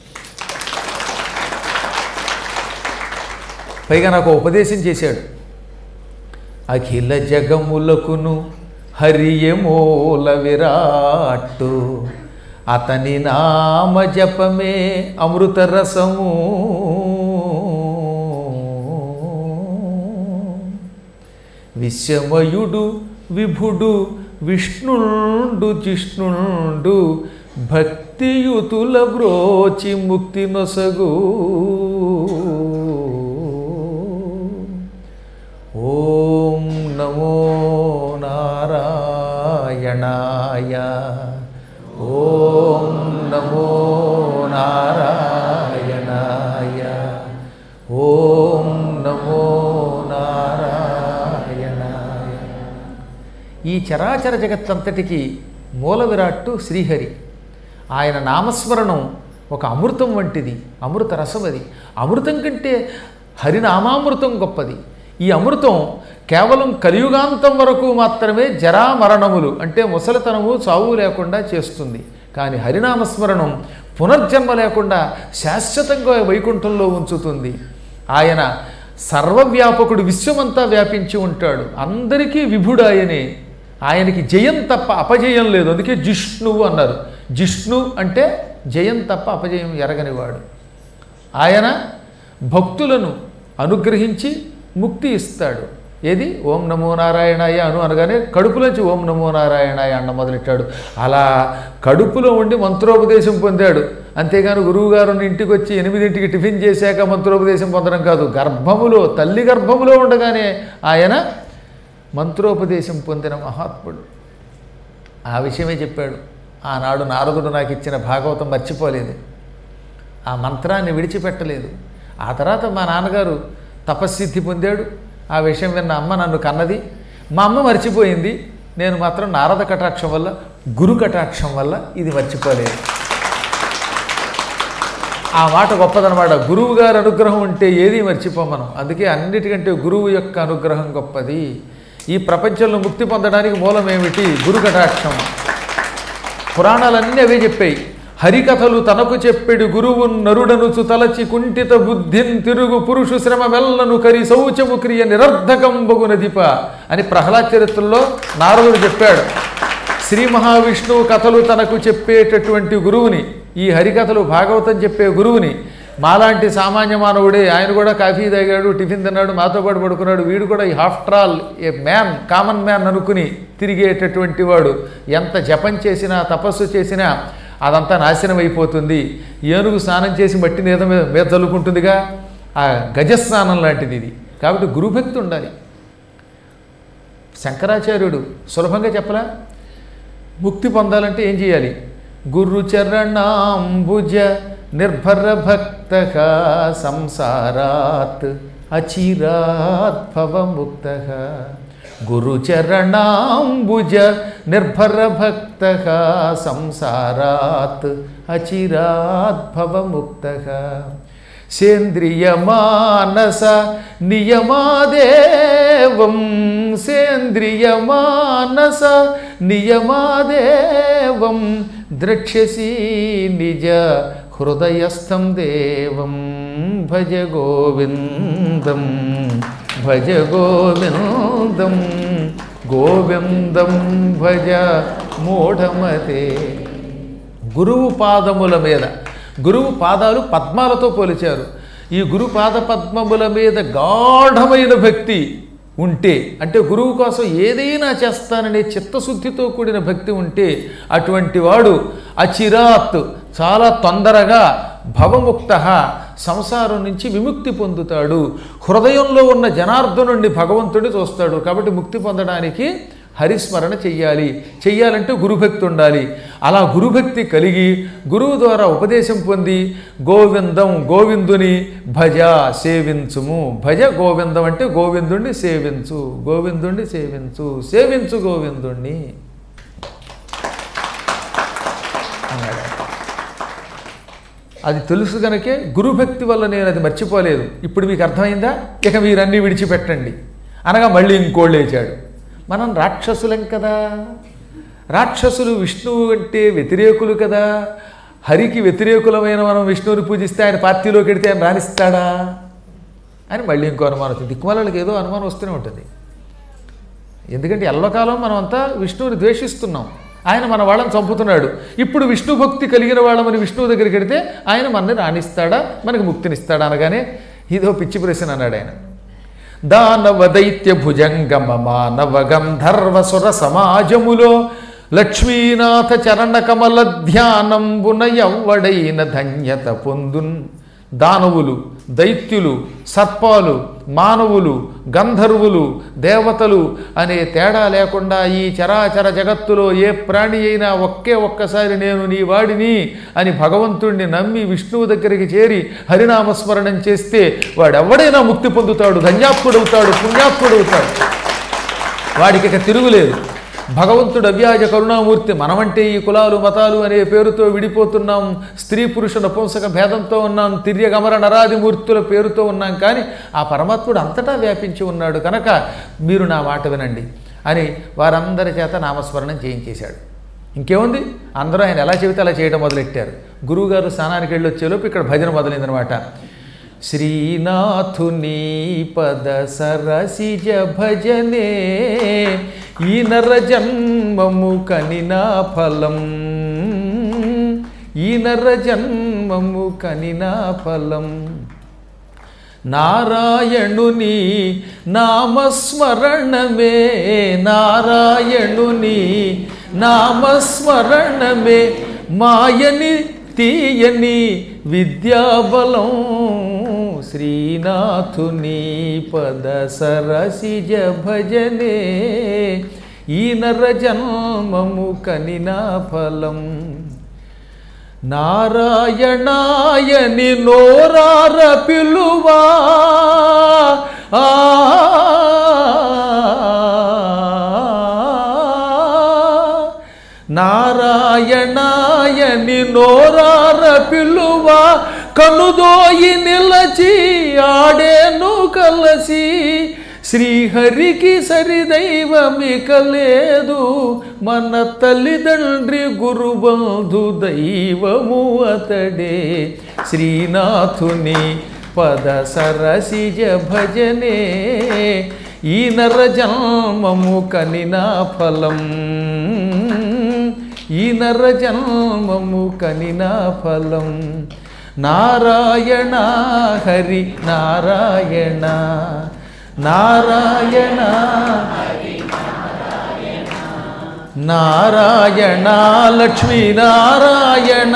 పైగా నాకు ఒక ఉపదేశం చేశాడు అఖిల జగములకును హరియమూల విరాట్టు అతని నామ జపమే అమృత రసము విశ్వమయుడు విభుడు విష్ణుండు జిష్ణుండు భక్తియుతుల బ్రోచి ముక్తి నొసగు ఓం నమో నారాయణాయ ఓం నమో నారాయణాయ ఓం నమో నారాయణాయ ఈ చరాచర జగత్తంతటికి మూల విరాట్టు శ్రీహరి ఆయన నామస్మరణం ఒక అమృతం వంటిది అమృత రసం అది అమృతం కంటే హరినామామృతం గొప్పది ఈ అమృతం కేవలం కలియుగాంతం వరకు మాత్రమే జరా మరణములు అంటే ముసలితనము చావు లేకుండా చేస్తుంది కానీ హరినామస్మరణం పునర్జన్మ లేకుండా శాశ్వతంగా వైకుంఠంలో ఉంచుతుంది ఆయన సర్వవ్యాపకుడు విశ్వమంతా వ్యాపించి ఉంటాడు అందరికీ విభుడు ఆయనే ఆయనకి జయం తప్ప అపజయం లేదు అందుకే జిష్ణువు అన్నారు జిష్ణు అంటే జయం తప్ప అపజయం ఎరగనివాడు ఆయన భక్తులను అనుగ్రహించి ముక్తి ఇస్తాడు ఏది ఓం నమో నారాయణాయ అను అనగానే కడుపులోంచి ఓం నమో నారాయణాయ అన్న మొదలెట్టాడు అలా కడుపులో ఉండి మంత్రోపదేశం పొందాడు అంతేగాని గురువుగారు ఇంటికి వచ్చి ఎనిమిదింటికి టిఫిన్ చేశాక మంత్రోపదేశం పొందడం కాదు గర్భములో తల్లి గర్భములో ఉండగానే ఆయన మంత్రోపదేశం పొందిన మహాత్ముడు ఆ విషయమే చెప్పాడు ఆనాడు నారదుడు నాకు ఇచ్చిన భాగవతం మర్చిపోలేదు ఆ మంత్రాన్ని విడిచిపెట్టలేదు ఆ తర్వాత మా నాన్నగారు తపస్సిద్ధి పొందాడు ఆ విషయం విన్న అమ్మ నన్ను కన్నది మా అమ్మ మర్చిపోయింది నేను మాత్రం నారద కటాక్షం వల్ల గురు కటాక్షం వల్ల ఇది మర్చిపోలేదు ఆ మాట గొప్పదనమాట గురువు గారి అనుగ్రహం ఉంటే ఏది మర్చిపోం మనం అందుకే అన్నిటికంటే గురువు యొక్క అనుగ్రహం గొప్పది ఈ ప్రపంచంలో ముక్తి పొందడానికి మూలం ఏమిటి గురు కటాక్షం పురాణాలన్నీ అవే చెప్పాయి హరికథలు తనకు చెప్పెడు గురువు నరుడనుచు తలచి కుంఠిత బుద్ధిన్ తిరుగు పురుషు శ్రమ వెల్లను కరి శౌచము క్రియ నిరర్ధకం బగునదిప అని ప్రహ్లాద చరిత్రలో నారదుడు చెప్పాడు శ్రీ మహావిష్ణువు కథలు తనకు చెప్పేటటువంటి గురువుని ఈ హరికథలు భాగవతం చెప్పే గురువుని మాలాంటి సామాన్య మానవుడే ఆయన కూడా కాఫీ తాగాడు టిఫిన్ తిన్నాడు మాతో పాటు పడుకున్నాడు వీడు కూడా ఈ after all a man common man అనుకుని తిరిగేటటువంటి వాడు ఎంత జపం చేసినా తపస్సు చేసినా అదంతా నాశనం అయిపోతుంది ఏనుగు స్నానం చేసి మట్టి మీద మీద మీద చల్లుకుంటుందిగా ఆ గజస్నానం లాంటిది ఇది కాబట్టి గురుభక్తి ఉండాలి శంకరాచార్యుడు సులభంగా చెప్పలా ముక్తి పొందాలంటే ఏం చేయాలి గురు చరణాంబుజ నిర్భర భక్త సంసారాత్ అచిరాత్ భవముక్త గురు చరణాంబుజ నిర్భర భక్త సంసారాత్ అచిరాత్ భవముక్త సేంద్రియమానస నియమాదేవం సేంద్రియమానస నియమాదేవం ద్రక్ష్యసి నిజ హృదయస్థం దేవం భజ గోవిందం భజ గోవిందం గోవిందం భజ మూఢమతే గురువు పాదముల మీద గురువు పాదాలు పద్మాలతో పోలిచారు ఈ గురు పాద పద్మముల మీద గాఢమైన భక్తి ఉంటే అంటే గురువు కోసం ఏదైనా చేస్తాననే చిత్తశుద్ధితో కూడిన భక్తి ఉంటే అటువంటి వాడు అచిరాత్ చాలా తొందరగా భవముక్త సంసారం నుంచి విముక్తి పొందుతాడు హృదయంలో ఉన్న జనార్దనుండి భగవంతుడి చూస్తాడు కాబట్టి ముక్తి పొందడానికి హరిస్మరణ చెయ్యాలి చెయ్యాలంటే గురుభక్తి ఉండాలి అలా గురుభక్తి కలిగి గురువు ద్వారా ఉపదేశం పొంది గోవిందం గోవిందుని భజ సేవించుము భజ గోవిందం అంటే గోవిందుణ్ణి సేవించు గోవిందుణ్ణి సేవించు సేవించు గోవిందుణ్ణి అన్నాడు అది తెలుసు కనుకే గురుభక్తి వల్ల నేను అది మర్చిపోలేదు ఇప్పుడు మీకు అర్థమైందా ఇక మీరన్నీ విడిచిపెట్టండి అనగా మళ్ళీ ఇంకోళ్ళు లేచాడు మనం రాక్షసులం కదా రాక్షసులు విష్ణువు అంటే వ్యతిరేకులు కదా హరికి వ్యతిరేకులమైన మనం విష్ణువుని పూజిస్తే ఆయన పార్టీలోకి వెడితే ఆయన రాణిస్తాడా అని మళ్ళీ ఇంకో అనుమానం వచ్చింది దిక్కుమాలకి ఏదో అనుమానం వస్తూనే ఉంటుంది ఎందుకంటే ఎల్లకాలం మనం అంతా విష్ణువుని ద్వేషిస్తున్నాం ఆయన మన వాళ్ళని చంపుతున్నాడు ఇప్పుడు విష్ణు భక్తి కలిగిన వాళ్ళమని విష్ణువు దగ్గరికి వెడితే ఆయన మనని రాణిస్తాడా మనకి ముక్తినిస్తాడా అనగానే ఇదో పిచ్చి ప్రశ్న అన్నాడు ఆయన దానవ దైత్య భుజంగమ మానవ గంధర్వ సుర సమాజములో లక్ష్మీనాథ చరణ కమల ధ్యానంబున ఎవ్వడైన ధన్యత పొందున్ దానవులు దైత్యులు సర్పాలు మానవులు గంధర్వులు దేవతలు అనే తేడా లేకుండా ఈ చరాచర జగత్తులో ఏ ప్రాణి అయినా ఒకే ఒక్కసారి నేను నీ వాడిని అని భగవంతుణ్ణి నమ్మి విష్ణువు దగ్గరికి చేరి హరినామస్మరణం చేస్తే వాడెవడైనా ముక్తి పొందుతాడు ధన్యాత్ముడవుతాడు పుణ్యాత్ముడవుతాడు వాడికి ఇక తిరుగులేదు భగవంతుడు అవ్యాజ కరుణామూర్తి మనమంటే ఈ కులాలు మతాలు అనే పేరుతో విడిపోతున్నాం స్త్రీ పురుష నపుంసక భేదంతో ఉన్నాం తిర్యగమర నరాది మూర్తుల పేరుతో ఉన్నాం కానీ ఆ పరమాత్ముడు అంతటా వ్యాపించి ఉన్నాడు కనుక మీరు నా మాట వినండి అని వారందరి చేత నామస్మరణం చేయించేశాడు ఇంకేముంది అందరూ ఆయన ఎలా చెబితే అలా చేయడం మొదలెట్టారు గురువుగారు స్నానానికి వెళ్ళి వచ్చేలోపు ఇక్కడ భజన మొదలైందనమాట శ్రీనాథుని పద సరసిజ భజనే ఈ నర జన్మము కనినా ఫలం ఈ నర జన్మము కనినా ఫలం నారాయణుని నామస్మరణమే నారాయణుని నామస్మరణమే మాయని తీయని విద్యాబలం శ్రీనాథుని పద సరసిజ భజనే ఈ నర జన్మము కనినా ఫలం నారాయణాయని నోరార పిలువా ఆ నారాయణాయని నోరార పిలువా కనుదోయి నిలచి ఆడేను కలసి శ్రీహరికి సరిదైవమిక లేదు మన తల్లిదండ్రి గురుబంధు దైవము అతడే శ్రీనాథుని పద సరసిజ భజనే ఈ నర జన్మము కనినా ఫలం ఈ నర జన్మము కనినా ఫలం నారాయణ హరి నారాయణ నారాయణ నారాయణ లక్ష్మీ నారాయణ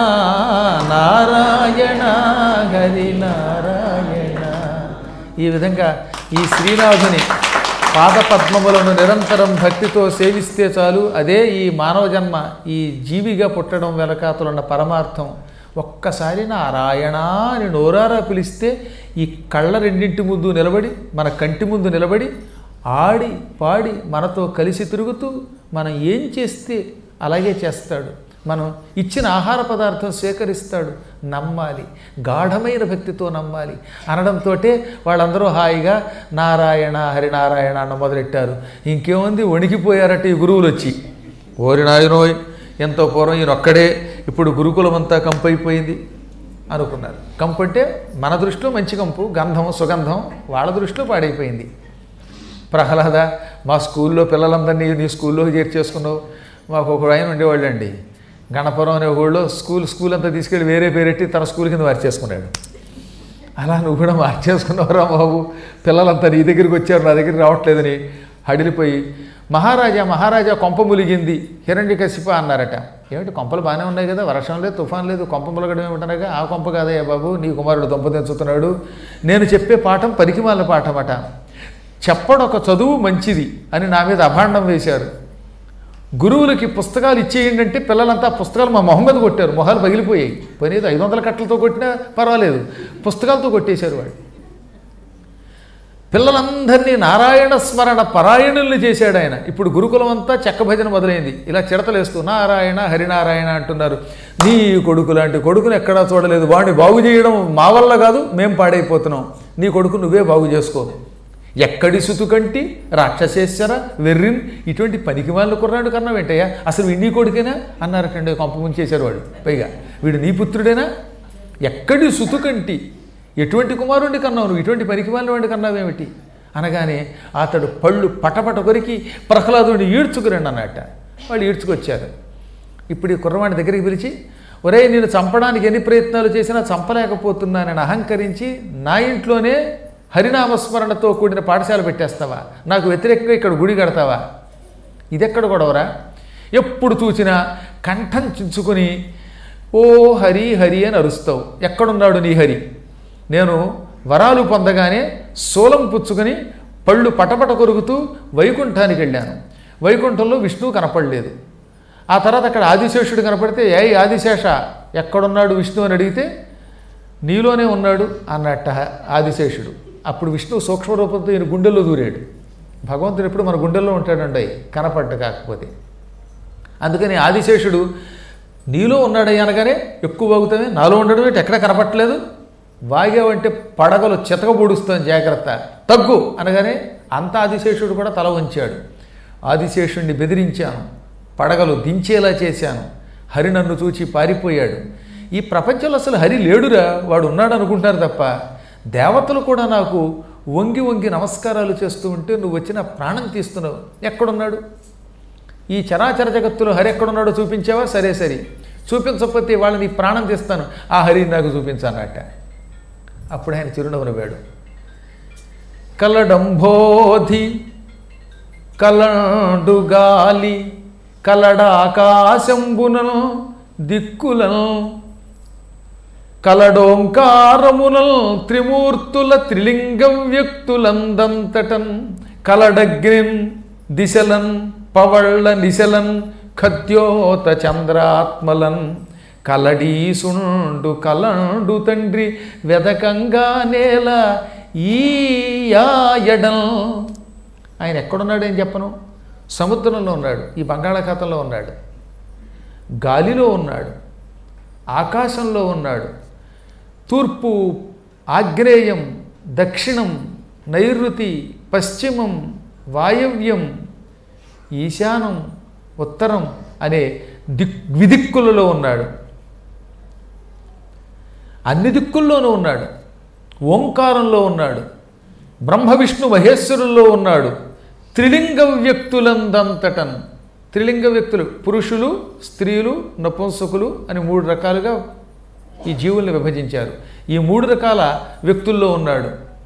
నారాయణ హరి నారాయణ ఈ విధంగా ఈ శ్రీనాథుని పాదపద్మములను నిరంతరం భక్తితో సేవిస్తే చాలు అదే ఈ మానవ జన్మ ఈ జీవిగా పుట్టడం వెనకాతలున్న పరమార్థం ఒక్కసారి నారాయణ అని నోరారా పిలిస్తే ఈ కళ్ళ రెండింటి ముందు నిలబడి మన కంటి ముందు నిలబడి ఆడి పాడి మనతో కలిసి తిరుగుతూ మనం ఏం చేస్తే అలాగే చేస్తాడు మనం ఇచ్చిన ఆహార పదార్థం స్వీకరిస్తాడు నమ్మాలి గాఢమైన భక్తితో నమ్మాలి అనడంతో వాళ్ళందరూ హాయిగా నారాయణ హరినారాయణ అన్న మొదలెట్టారు ఇంకేముంది వణికిపోయారట ఈ గురువులు వచ్చి ఓరి నాయనోయ్ ఎంతో పూర్వం ఈయన ఒక్కడే ఇప్పుడు గురుకులం అంతా కంపైపోయింది అనుకున్నారు కంపు అంటే మన దృష్టిలో మంచి కంపు గంధం సుగంధం వాళ్ళ దృష్టిలో పాడైపోయింది ప్రహ్లాద మా స్కూల్లో పిల్లలందరినీ నీ స్కూల్లో చేర్చేసుకున్నావు మాకు ఒక ఆయన ఉండేవాళ్ళండి గణపురం అనే ఊళ్ళో స్కూల్ స్కూల్ అంతా తీసుకెళ్ళి వేరే పేరెట్టి తన స్కూల్ కింద మార్చేసుకున్నాడు అలా నువ్వు కూడా మార్చేసుకున్నావురా బాబు పిల్లలంతా నీ దగ్గరికి వచ్చారు నా దగ్గరికి రావట్లేదని హడిలిపోయి మహారాజా మహారాజా కొంప ములిగింది హిరణ్యకశిప అన్నారట ఏమిటి కొంపలు బాగానే ఉన్నాయి కదా వర్షం లేదు తుఫాన్ లేదు కొంప ములగడం ఏమిటనగా ఆ కొంప కాదయ్యా బాబు నీ కుమారుడు దొంప తెంచుతున్నాడు నేను చెప్పే పాఠం పరికిమాల పాఠం అట చెప్పడం ఒక చదువు మంచిది అని నా మీద అభాండం వేశారు గురువులకి పుస్తకాలు ఇచ్చేయండి అంటే పిల్లలంతా పుస్తకాలు మా మొహం మీద కొట్టారు మొహాలు పగిలిపోయాయి పోయినది ఐదు వందల కట్టలతో కొట్టినా పర్వాలేదు పుస్తకాలతో కొట్టేశారు వాడు పిల్లలందరినీ నారాయణ స్మరణ పరాయణుల్ని చేశాడు ఆయన ఇప్పుడు గురుకులం అంతా చెక్క భజన మొదలైంది ఇలా చిడతలేస్తూ నారాయణ హరినారాయణ అంటున్నారు నీ కొడుకు లాంటి కొడుకుని ఎక్కడా చూడలేదు వాడిని బాగు చేయడం మా వల్ల కాదు మేం పాడైపోతున్నాం నీ కొడుకు నువ్వే బాగు చేసుకో ఎక్కడి సుతుకంటి రాక్షసేశ్వర వెర్రిన్ ఇటువంటి పనికి వాళ్ళు కుర్రాడు కన్నా వెంటయ్యా అసలు వీడి నీ కొడుకేనా అన్నారటండి కొంప ముంచేశారు వాడు పైగా వీడు నీ పుత్రుడేనా ఎక్కడి సుతుకంటి ఎటువంటి కుమారుడి కన్నావు నువ్వు ఇటువంటి పనికి వాడి కన్నావేమిటి అనగానే అతడు పళ్ళు పటపట కొరికి ప్రహ్లాదుడిని ఈడ్చుకురండి అన్నట్ట వాళ్ళు ఈడ్చుకొచ్చారు ఇప్పుడు ఈ కుర్రవాడి దగ్గరికి పిలిచి ఒరే నేను చంపడానికి ఎన్ని ప్రయత్నాలు చేసినా చంపలేకపోతున్నానని అహంకరించి నా ఇంట్లోనే హరినామస్మరణతో కూడిన పాఠశాల పెట్టేస్తావా నాకు వ్యతిరేకంగా ఇక్కడ గుడి కడతావా ఇదెక్కడ గొడవరా ఎప్పుడు చూసినా కంఠం చించుకుని ఓ హరి హరి అని అరుస్తావు ఎక్కడున్నాడు నీ హరి నేను వరాలు పొందగానే శూలం పుచ్చుకొని పళ్ళు పటపట కొరుకుతూ వైకుంఠానికి వెళ్ళాను వైకుంఠంలో విష్ణువు కనపడలేదు ఆ తర్వాత అక్కడ ఆదిశేషుడు కనపడితే ఏ ఆదిశేష ఎక్కడున్నాడు విష్ణు అని అడిగితే నీలోనే ఉన్నాడు అన్నట్ట ఆదిశేషుడు అప్పుడు విష్ణువు సూక్ష్మ రూపంతో ఈయన గుండెల్లో దూరాడు భగవంతుడు ఎప్పుడు మన గుండెల్లో ఉంటాడండి కనపడ్డ కాకపోతే అందుకని ఆదిశేషుడు నీలో ఉన్నాడయ్య అనగానే ఎక్కువ వాగుతామే నాలో ఉండడం ఏంటి ఎక్కడ కనపట్టలేదు వాగావంటే పడగలు చితకబూడుస్తాం జాగ్రత్త తగ్గు అనగానే అంత ఆదిశేషుడు కూడా తల వంచాడు ఆదిశేషుణ్ణి బెదిరించాను పడగలు దించేలా చేశాను హరి నన్ను చూచి పారిపోయాడు ఈ ప్రపంచంలో అసలు హరి లేడురా వాడు ఉన్నాడు అనుకుంటారు తప్ప దేవతలు కూడా నాకు వంగి వంగి నమస్కారాలు చేస్తూ ఉంటే నువ్వు వచ్చి నా ప్రాణం తీస్తున్నావు ఎక్కడున్నాడు ఈ చరాచర జగత్తులో హరి ఎక్కడున్నాడో చూపించావా సరే సరే చూపించకపోతే వాళ్ళని ప్రాణం తీస్తాను ఆ హరి నాకు చూపించానట అప్పుడు ఆయన చిరునవ్వు నవ్వాడు కలడంబోధి కలడు గాలి కలడాకాశంబునను దిక్కులను కలడోంకారమునల్ త్రిమూర్తుల త్రిలింగ వ్యక్తులందంతటన్ కలడగ్నిన్ దిశలన్ పవళ్ళ నిశలన్ ఖద్యోత చంద్రాత్మలన్ కలడీసుండు కలండు తండ్రి వెదకంగా నేల ఈయాయడం ఆయన ఎక్కడున్నాడు అని చెప్పను సముద్రంలో ఉన్నాడు ఈ బంగాళాఖాతంలో ఉన్నాడు గాలిలో ఉన్నాడు ఆకాశంలో ఉన్నాడు తూర్పు ఆగ్నేయం దక్షిణం నైరుతి పశ్చిమం వాయవ్యం ఈశానం ఉత్తరం అనే దిక్ విదిక్కులలో ఉన్నాడు అన్ని దిక్కుల్లోనూ ఉన్నాడు ఓంకారంలో ఉన్నాడు బ్రహ్మ విష్ణు మహేశ్వరుల్లో ఉన్నాడు త్రిలింగ వ్యక్తులందంతటన్ త్రిలింగ వ్యక్తులు పురుషులు స్త్రీలు నపుంసకులు అని మూడు రకాలుగా ఈ జీవుల్ని విభజించారు ఈ మూడు రకాల వ్యక్తుల్లో ఉన్నాడు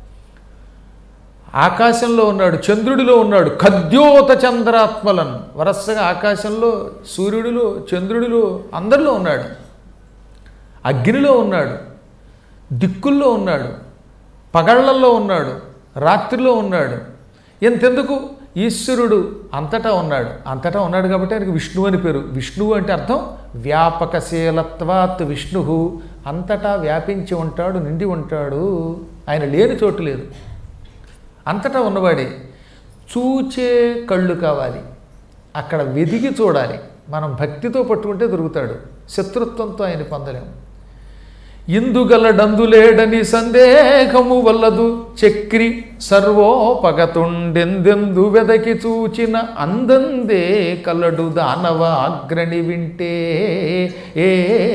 ఆకాశంలో ఉన్నాడు చంద్రుడిలో ఉన్నాడు ఖద్యోత చంద్రాత్మలన్ వరసగా ఆకాశంలో సూర్యుడిలో చంద్రుడిలో అందరిలో ఉన్నాడు అగ్నిలో ఉన్నాడు దిక్కుల్లో ఉన్నాడు పగళ్లల్లో ఉన్నాడు రాత్రిలో ఉన్నాడు ఎంతెందుకు ఈశ్వరుడు అంతటా ఉన్నాడు అంతటా ఉన్నాడు కాబట్టి ఆయనకి విష్ణువు అని పేరు విష్ణువు అంటే అర్థం వ్యాపకశీలత్వాత్ విష్ణు అంతటా వ్యాపించి ఉంటాడు నిండి ఉంటాడు ఆయన లేని చోటు లేదు అంతటా ఉన్నవాడే చూచే కళ్ళు కావాలి అక్కడ వెదిగి చూడాలి మనం భక్తితో పట్టుకుంటే దొరుకుతాడు శత్రుత్వంతో ఆయన పొందలేము ఇందుగలడందులేడని సందేహము వల్లదు చక్రి సర్వోపగతుండెందెందు వెదకి చూచిన అందందే కలడు దానవ అగ్రణి వింటే ఏ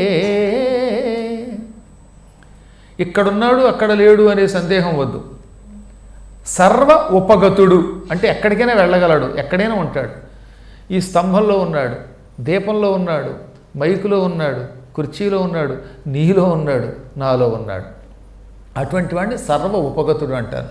ఇక్కడున్నాడు అక్కడ లేడు అనే సందేహం వద్దు సర్వ ఉపగతుడు అంటే ఎక్కడికైనా వెళ్ళగలడు ఎక్కడైనా ఉంటాడు ఈ స్తంభంలో ఉన్నాడు దీపంలో ఉన్నాడు మైకులో ఉన్నాడు కుర్చీలో ఉన్నాడు నీలో ఉన్నాడు నాలో ఉన్నాడు అటువంటి వాడిని సర్వ ఉపగతుడు అంటారు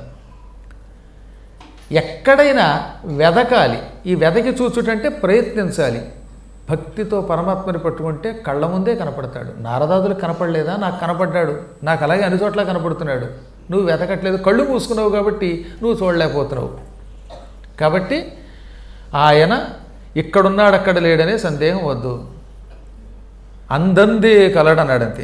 ఎక్కడైనా వెదకాలి ఈ వెదకి చూచుటంటే ప్రయత్నించాలి భక్తితో పరమాత్మని పట్టుకుంటే కళ్ళ ముందే కనపడతాడు నారదాదులు కనపడలేదా నాకు కనపడ్డాడు నాకు అలాగే అన్ని చోట్ల కనపడుతున్నాడు నువ్వు వెతకట్లేదు కళ్ళు మూసుకున్నావు కాబట్టి నువ్వు చూడలేకపోతున్నావు కాబట్టి ఆయన ఇక్కడున్నాడు అక్కడ లేడనే సందేహం వద్దు అందందే కలడన్నాడంతే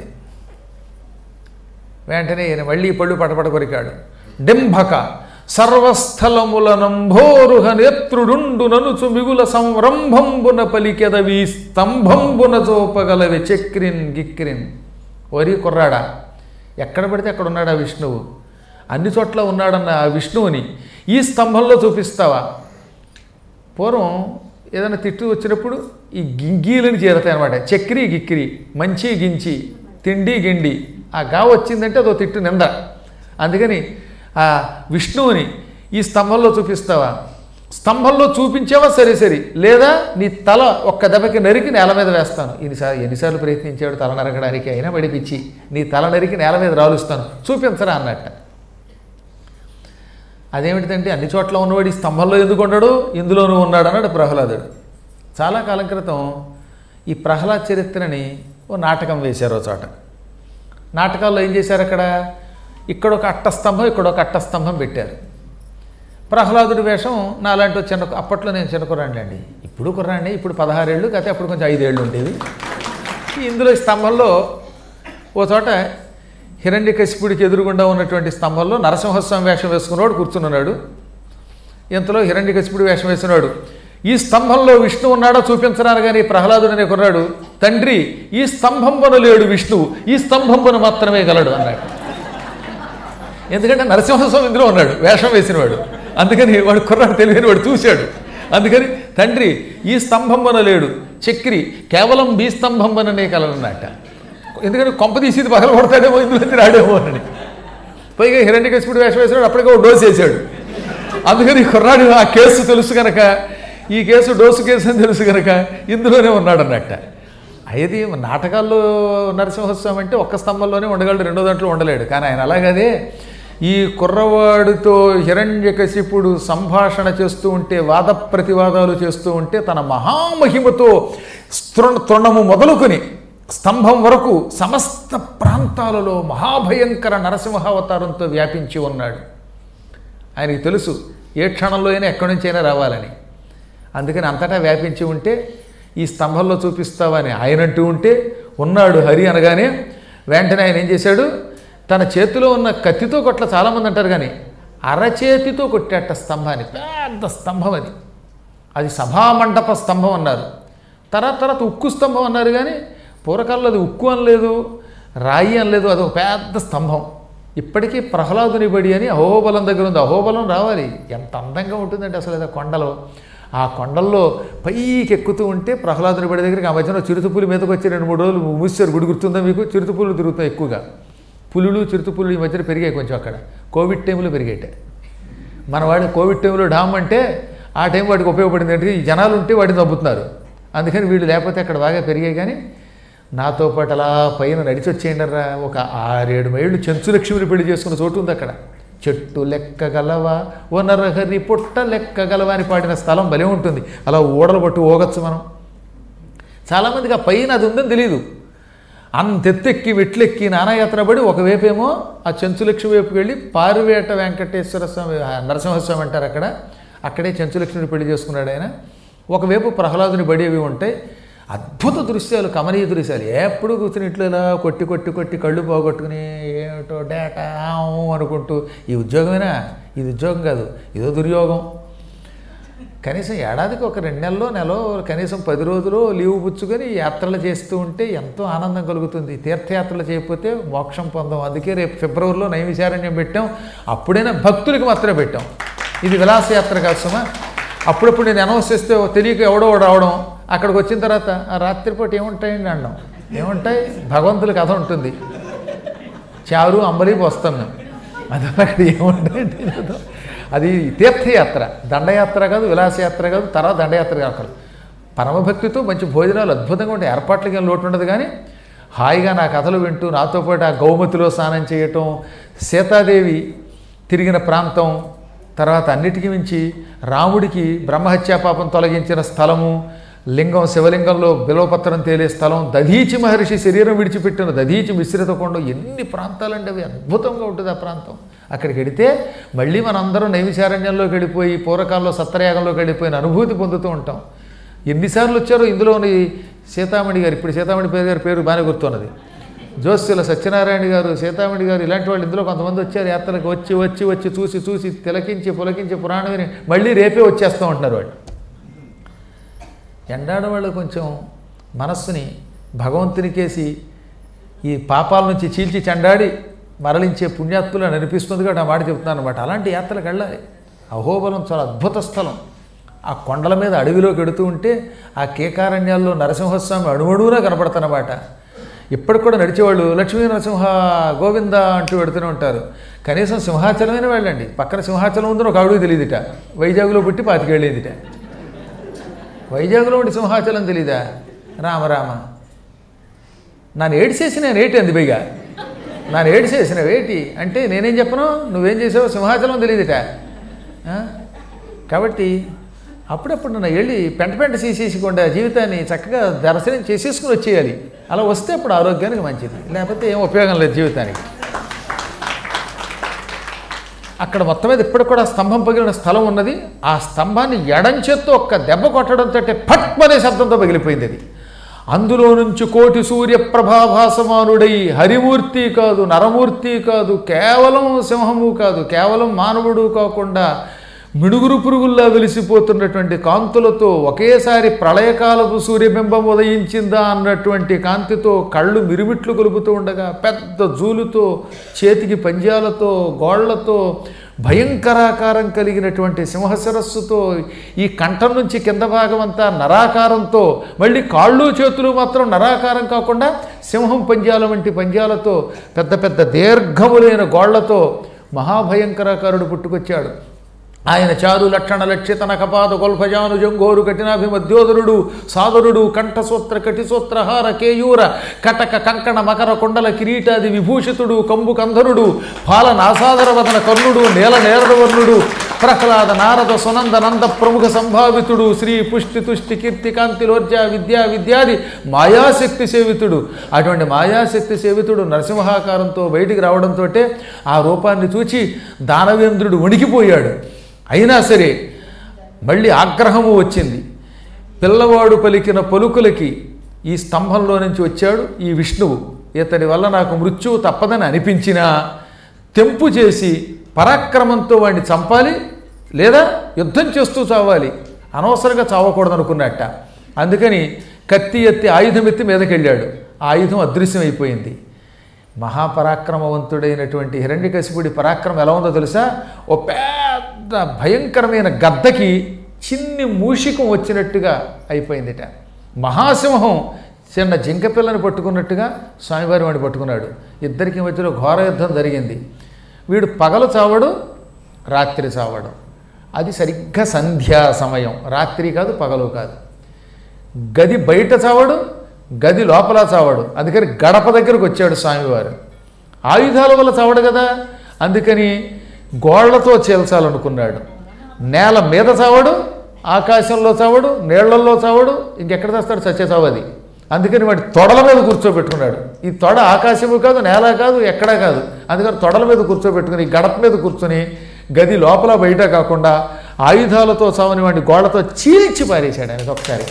వెంటనే ఈయన మళ్ళీ పళ్ళు పటపట కొరికాడు డింభక సర్వస్థలములనంభోరుహ నేత్రుడుండు ననుచు మిగుల సంరంభంబున పలికెదవి స్తంభంబున చూపగలవి చక్రిన్ గిక్రిన్ వరి కుర్రాడా ఎక్కడ పడితే అక్కడ ఉన్నాడా విష్ణువు అన్ని చోట్ల ఉన్నాడన్న ఆ విష్ణువుని ఈ స్తంభంలో చూపిస్తావా పూర్వం ఏదైనా తిట్టు వచ్చినప్పుడు ఈ గింగీలని చేరుతాయి అనమాట చక్రి గిక్కిరి మంచి గించి తిండి గిండి ఆ గా వచ్చిందంటే అదో తిట్టు నింద అందుకని ఆ విష్ణువుని ఈ స్తంభంలో చూపిస్తావా స్తంభంలో చూపించావా సరే సరే లేదా నీ తల ఒక్క దెబ్బకి నరికి నేల మీద వేస్తాను ఎన్నిసార్లు ఎన్నిసార్లు ప్రయత్నించాడు తల నరకడానికి అయినా మడిపించి నీ తల నరికి నేల మీద రాలుస్తాను చూపించరా అన్నట్ట అదేమిటంటే అన్ని చోట్ల ఉన్నవాడు ఈ స్తంభంలో ఎందుకు ఉన్నాడు ఇందులోనూ ఉన్నాడు అన్నాడు ప్రహ్లాదుడు చాలా కాలం క్రితం ఈ ప్రహ్లాద్ చరిత్రని ఓ నాటకం వేశారు ఓ చోట నాటకాల్లో ఏం చేశారు అక్కడ ఇక్కడ ఒక అట్ట స్తంభం ఇక్కడ ఒక అట్ట స్తంభం పెట్టారు ప్రహ్లాదుడి వేషం నాలాంటి చిన్న అప్పట్లో నేను చిన్న కుర్రాండి అండి ఇప్పుడు కుర్రాండి ఇప్పుడు పదహారేళ్ళు కాకపోతే అప్పుడు కొంచెం ఐదేళ్ళు ఉండేవి ఇందులో ఈ స్తంభంలో ఓ చోట హిరణ్యకశిపుడికి ఎదురుగుండా ఉన్నటువంటి స్తంభంలో నరసింహస్వామి వేషం వేసుకున్నవాడు కూర్చున్నాడు ఇంతలో హిరణ్యకశిపుడి వేషం వేసుకున్నాడు ఈ స్తంభంలో విష్ణువు ఉన్నాడో చూపించరాను కానీ ప్రహ్లాదుడు అనే కుర్రాడు తండ్రి ఈ స్తంభంబున లేడు విష్ణువు ఈ స్తంభంబున మాత్రమే గలడు అన్నాడు ఎందుకంటే నరసింహస్వామి ఇందులో ఉన్నాడు వేషం వేసినవాడు అందుకని వాడు కుర్రాడు తెలియని వాడు చూశాడు అందుకని తండ్రి ఈ స్తంభంబన లేడు చక్రి కేవలం బీ స్తంభంబననే కలనన్నట ఎందుకంటే కొంప తీసి పగల కొడతాడేమో ఇందులోంచి రాడేమో అని పైగా హిరణ్యకశిపుడు వేషం వేసాడు అప్పటికే ఒక డోసు వేసాడు అందుకని ఈ కుర్రాడు ఆ కేసు తెలుసు కనుక ఈ కేసు డోసు కేసు అని తెలుసు కనుక ఇందులోనే ఉన్నాడు అన్నట్ట అది నాటకాల్లో నరసింహస్వామి అంటే ఒక్క స్తంభంలోనే ఉండగలడు రెండో దాంట్లో ఉండలేడు కానీ ఆయన అలాగదే ఈ కుర్రవాడితో హిరణ్యకశిపుడు సంభాషణ చేస్తూ ఉంటే వాద ప్రతివాదాలు చేస్తూ ఉంటే తన మహామహిమతో తృణ తృణము మొదలుకొని స్తంభం వరకు సమస్త ప్రాంతాలలో మహాభయంకర నరసింహావతారంతో వ్యాపించి ఉన్నాడు ఆయనకి తెలుసు ఏ క్షణంలో అయినా ఎక్కడి నుంచి అయినా రావాలని అందుకని అంతటా వ్యాపించి ఉంటే ఈ స్తంభంలో చూపిస్తావని ఆయన అంటూ ఉంటే ఉన్నాడు హరి అనగానే వెంటనే ఆయన ఏం చేశాడు తన చేతిలో ఉన్న కత్తితో కొట్ల చాలామంది అంటారు కానీ అరచేతితో కొట్టేట స్తంభాన్ని పెద్ద స్తంభం అది అది సభామండప స్తంభం అన్నారు తర్వాత తర్వాత ఉక్కు స్తంభం అన్నారు కానీ పూర్వకాలంలో అది ఉక్కు అనలేదు రాయి అనలేదు అది ఒక పెద్ద స్తంభం ఇప్పటికీ ప్రహ్లాదుని బడి అని అహోబలం దగ్గర ఉంది అహోబలం రావాలి ఎంత అందంగా ఉంటుందంటే అసలు అది ఆ కొండలో ఆ కొండల్లో పైకి ఎక్కుతూ ఉంటే ప్రహ్లాదుని బడి దగ్గరికి ఆ మధ్యన చిరుతపులి మీదకి వచ్చి రెండు మూడు రోజులు మూసారు గుడి గుర్తుందా మీకు చిరుతపులు తిరుగుతాయి ఎక్కువగా పులులు చిరుతపులు ఈ మధ్యన పెరిగాయి కొంచెం అక్కడ కోవిడ్ టైంలో పెరిగేట మన వాడిని కోవిడ్ టైంలో డామ్ అంటే ఆ టైం వాడికి ఉపయోగపడింది అంటే ఈ జనాలు ఉంటే వాడిని నవ్వుతున్నారు అందుకని వీళ్ళు లేకపోతే అక్కడ బాగా పెరిగాయి కానీ నాతో పాటు అలా పైన నడిచి వచ్చేయండిరా ఒక ఆరేడు మైళ్ళు చెంచు లక్ష్మిని పెళ్లి చేసుకున్న చోటు ఉంది అక్కడ చెట్టు లెక్కగలవా ఓ నరహరి పుట్ట లెక్కగలవా అని పాడిన స్థలం భలే ఉంటుంది అలా ఊడలు పట్టు ఊగచ్చు మనం చాలామందికి ఆ పైన అది ఉందని తెలియదు అంతెత్తెక్కి మెట్లెక్కి నానాయాత్ర పడి ఒకవైపేమో ఆ చెంచులక్ష్మి వైపుకి వెళ్ళి పారివేట వెంకటేశ్వర స్వామి ఆ నరసింహస్వామి అంటారు అక్కడ అక్కడే చెంచులక్ష్మిని పెళ్లి చేసుకున్నాడు ఆయన ఒకవైపు ప్రహ్లాదుని బడి అవి ఉంటాయి అద్భుత దృశ్యాలు కమనీయ దృశ్యాలు ఎప్పుడు కూర్చుని ఇట్లా ఇలా కొట్టి కొట్టి కొట్టి కళ్ళు పోగొట్టుకుని ఏమిటో డేటా ఆవు అనుకుంటూ ఈ ఉద్యోగమేనా ఇది ఉద్యోగం కాదు ఇదో దుర్యోగం కనీసం ఏడాదికి ఒక రెండు నెలలో నెలలో కనీసం పది రోజులు లీవ్ పుచ్చుకొని యాత్రలు చేస్తూ ఉంటే ఎంతో ఆనందం కలుగుతుంది తీర్థయాత్రలు చేయకపోతే మోక్షం పొందాం అందుకే రేపు ఫిబ్రవరిలో నైమిశారణ్యం పెట్టాం అప్పుడైనా భక్తులకి మాత్రమే పెట్టాం ఇది విలాసయాత్ర కాదు సుమా అప్పుడప్పుడు నేను అనౌన్స్ చేస్తే తెలియక ఎవడో ఒకడు రావడం అక్కడికి వచ్చిన తర్వాత ఆ రాత్రిపూట ఏముంటాయండి అన్నాం ఏముంటాయి భగవంతుల కథ ఉంటుంది చారు అంబలి పోస్తాం మేము అది అక్కడ ఏముంటాయండి అది తీర్థయాత్ర దండయాత్ర కాదు విలాసయాత్ర కాదు తర్వాత దండయాత్ర కాదు పరమభక్తితో మంచి భోజనాలు అద్భుతంగా ఉంటాయి ఏర్పాట్లకి ఏం లోటు ఉండదు కానీ హాయిగా నా కథలు వింటూ నాతో పాటు ఆ గౌమతిలో స్నానం చేయటం సీతాదేవి తిరిగిన ప్రాంతం తర్వాత అన్నిటికీ మించి రాముడికి బ్రహ్మహత్యా పాపం తొలగించిన స్థలము లింగం శివలింగంలో బిలవపత్రం తేలే స్థలం దధీచి మహర్షి శరీరం విడిచిపెట్టిన దధీచి మిశ్రిత కొండ ఎన్ని ప్రాంతాలండి అవి అద్భుతంగా ఉంటుంది ఆ ప్రాంతం అక్కడికి వెడితే మళ్ళీ మనందరం నైమిశారణ్యంలోకి వెళ్ళిపోయి పూర్వకాలంలో సత్రయాగంలోకి వెళ్ళిపోయిన అనుభూతి పొందుతూ ఉంటాం ఎన్నిసార్లు వచ్చారో ఇందులోని సీతామణి గారు ఇప్పుడు సీతామణి పేరు గారి పేరు బాగానే గుర్తున్నది జోస్యుల సత్యనారాయణ గారు సీతామణి గారు ఇలాంటి వాళ్ళు ఇందులో కొంతమంది వచ్చారు యాత్రలకు వచ్చి వచ్చి వచ్చి చూసి చూసి తిలకించి పులకించి పురాణం విని మళ్ళీ రేపే వచ్చేస్తూ ఉంటున్నారు వాళ్ళు ఎండాడ వాళ్ళు కొంచెం మనస్సుని భగవంతునికేసి ఈ పాపాల నుంచి చీల్చి చెండాడి మరలించే పుణ్యాత్తులను అనిపిస్తుంది కాబట్టి ఆ మాట చెప్తున్నాను అనమాట అలాంటి యాత్రలకు వెళ్ళాలి అహోబలం చాలా అద్భుత స్థలం ఆ కొండల మీద అడవిలోకి వెడుతూ ఉంటే ఆ కేకారణ్యాల్లో నరసింహస్వామి అణువణువునా కనపడతానమాట ఇప్పటికి కూడా నడిచేవాళ్ళు లక్ష్మీ నరసింహ గోవింద అంటూ పెడుతూనే ఉంటారు కనీసం సింహాచలమైన వెళ్ళండి పక్కన సింహాచలం ఉందని ఒక ఆవిడకి తెలియదుట వైజాగ్లో పుట్టి పాతికెళ్ళేదిట వైజాగ్లో ఉండి సింహాచలం తెలీదా రామ రామ నన్ను ఏడిసేసి నేను ఏటి అంది పైగా నన్ను ఏడిసేసిన వేటి అంటే నేనేం చెప్పను నువ్వేం చేసావో సింహాచలం తెలియదుట ఆ? కాబట్టి అప్పుడప్పుడు నన్ను వెళ్ళి పెంట పెంట చేసేసుకోండి ఆ జీవితాన్ని చక్కగా దర్శనం చేసేసుకుని వచ్చేయాలి అలా వస్తే అప్పుడు ఆరోగ్యానికి మంచిది లేకపోతే ఏం ఉపయోగం లేదు జీవితానికి అక్కడ మొత్తం మీద ఇప్పటికి కూడా స్తంభం పగిలిన స్థలం ఉన్నది ఆ స్తంభాన్ని ఎడం చేత్తో ఒక్క దెబ్బ కొట్టడంతో పట్ అనే శబ్దంతో పగిలిపోయింది అది అందులో నుంచి కోటి సూర్య ప్రభాభాసమానుడై హరిమూర్తి కాదు నరమూర్తి కాదు కేవలం సింహము కాదు కేవలం మానవుడు కాకుండా మిడుగురు పురుగుల్లా వెలిసిపోతున్నటువంటి కాంతులతో ఒకేసారి ప్రళయకాలపు సూర్యబింబం ఉదయించిందా అన్నటువంటి కాంతితో కళ్ళు మిరుమిట్లు కొలుపుతూ ఉండగా పెద్ద జూలుతో చేతికి పంజాలతో గోళ్లతో భయంకరాకారం కలిగినటువంటి సింహశిరస్సుతో ఈ కంఠం నుంచి కింద భాగం అంతా నరాకారంతో మళ్ళీ కాళ్ళు చేతులు మాత్రం నరాకారం కాకుండా సింహం పంజాల వంటి పంజాలతో పెద్ద పెద్ద దీర్ఘములైన గోళ్లతో మహాభయంకరాకారుడు పుట్టుకొచ్చాడు ఆయన చారు లక్షణ లక్షిత నకపాద గొల్ఫజాను జంగోరు కఠినాభిమధ్యోదరుడు సాదరుడు కంఠసూత్ర కటిసూత్రహార కేయూర కటక కంకణ మకర కొండల కిరీటాది విభూషితుడు కంబు కంధరుడు పాల నాసాదర వదన కర్ణుడు నేల నేరడవర్ణుడు ప్రహ్లాద నారద సునంద నంద ప్రముఖ సంభావితుడు శ్రీ పుష్టి తుష్టి కీర్తి కాంతిలోర్జ విద్యా విద్యాది మాయాశక్తి సేవితుడు అటువంటి మాయాశక్తి సేవితుడు నరసింహాకారంతో బయటికి రావడంతో ఆ రూపాన్ని చూచి దానవేంద్రుడు వణికిపోయాడు అయినా సరే మళ్ళీ ఆగ్రహము వచ్చింది పిల్లవాడు పలికిన పలుకులకి ఈ స్తంభంలో నుంచి వచ్చాడు ఈ విష్ణువు ఇతడి వల్ల నాకు మృత్యువు తప్పదని అనిపించినా తెంపు చేసి పరాక్రమంతో వాడిని చంపాలి లేదా యుద్ధం చేస్తూ చావాలి అనవసరంగా చావకూడదు అనుకున్నట్ట అందుకని కత్తి ఎత్తి ఆయుధం ఎత్తి మీదకెళ్ళాడు ఆ ఆయుధం అదృశ్యమైపోయింది మహాపరాక్రమవంతుడైనటువంటి హిరణ్యకశిపుడి పరాక్రమం ఎలా ఉందో తెలుసా ఓ పెద్ద భయంకరమైన గద్దకి చిన్ని మూషికం వచ్చినట్టుగా అయిపోయిందిట మహాసింహం చిన్న జింక పిల్లని పట్టుకున్నట్టుగా స్వామివారి వాడిని పట్టుకున్నాడు ఇద్దరికి మధ్యలో ఘోర యుద్ధం జరిగింది వీడు పగలు చావడు రాత్రి చావడం అది సరిగ్గా సంధ్యా సమయం రాత్రి కాదు పగలు కాదు గది బయట చావడు గది లోపల చావడు అందుకని గడప దగ్గరకు వచ్చాడు స్వామివారు ఆయుధాల వల్ల చావడు కదా అందుకని గోళ్లతో చేల్చాలనుకున్నాడు నేల మీద చావడు ఆకాశంలో చావడు నీళ్లల్లో చావడు ఇంకెక్కడ చేస్తాడు సత్య చావది అందుకని వాడి తొడల మీద కూర్చోబెట్టుకున్నాడు ఈ తొడ ఆకాశము కాదు నేల కాదు ఎక్కడా కాదు అందుకని తొడల మీద కూర్చోబెట్టుకుని ఈ గడప మీద కూర్చొని గది లోపల బయట కాకుండా ఆయుధాలతో చావని వాడిని గోడతో చీల్చి పారేశాడు ఆయన ఒకసారి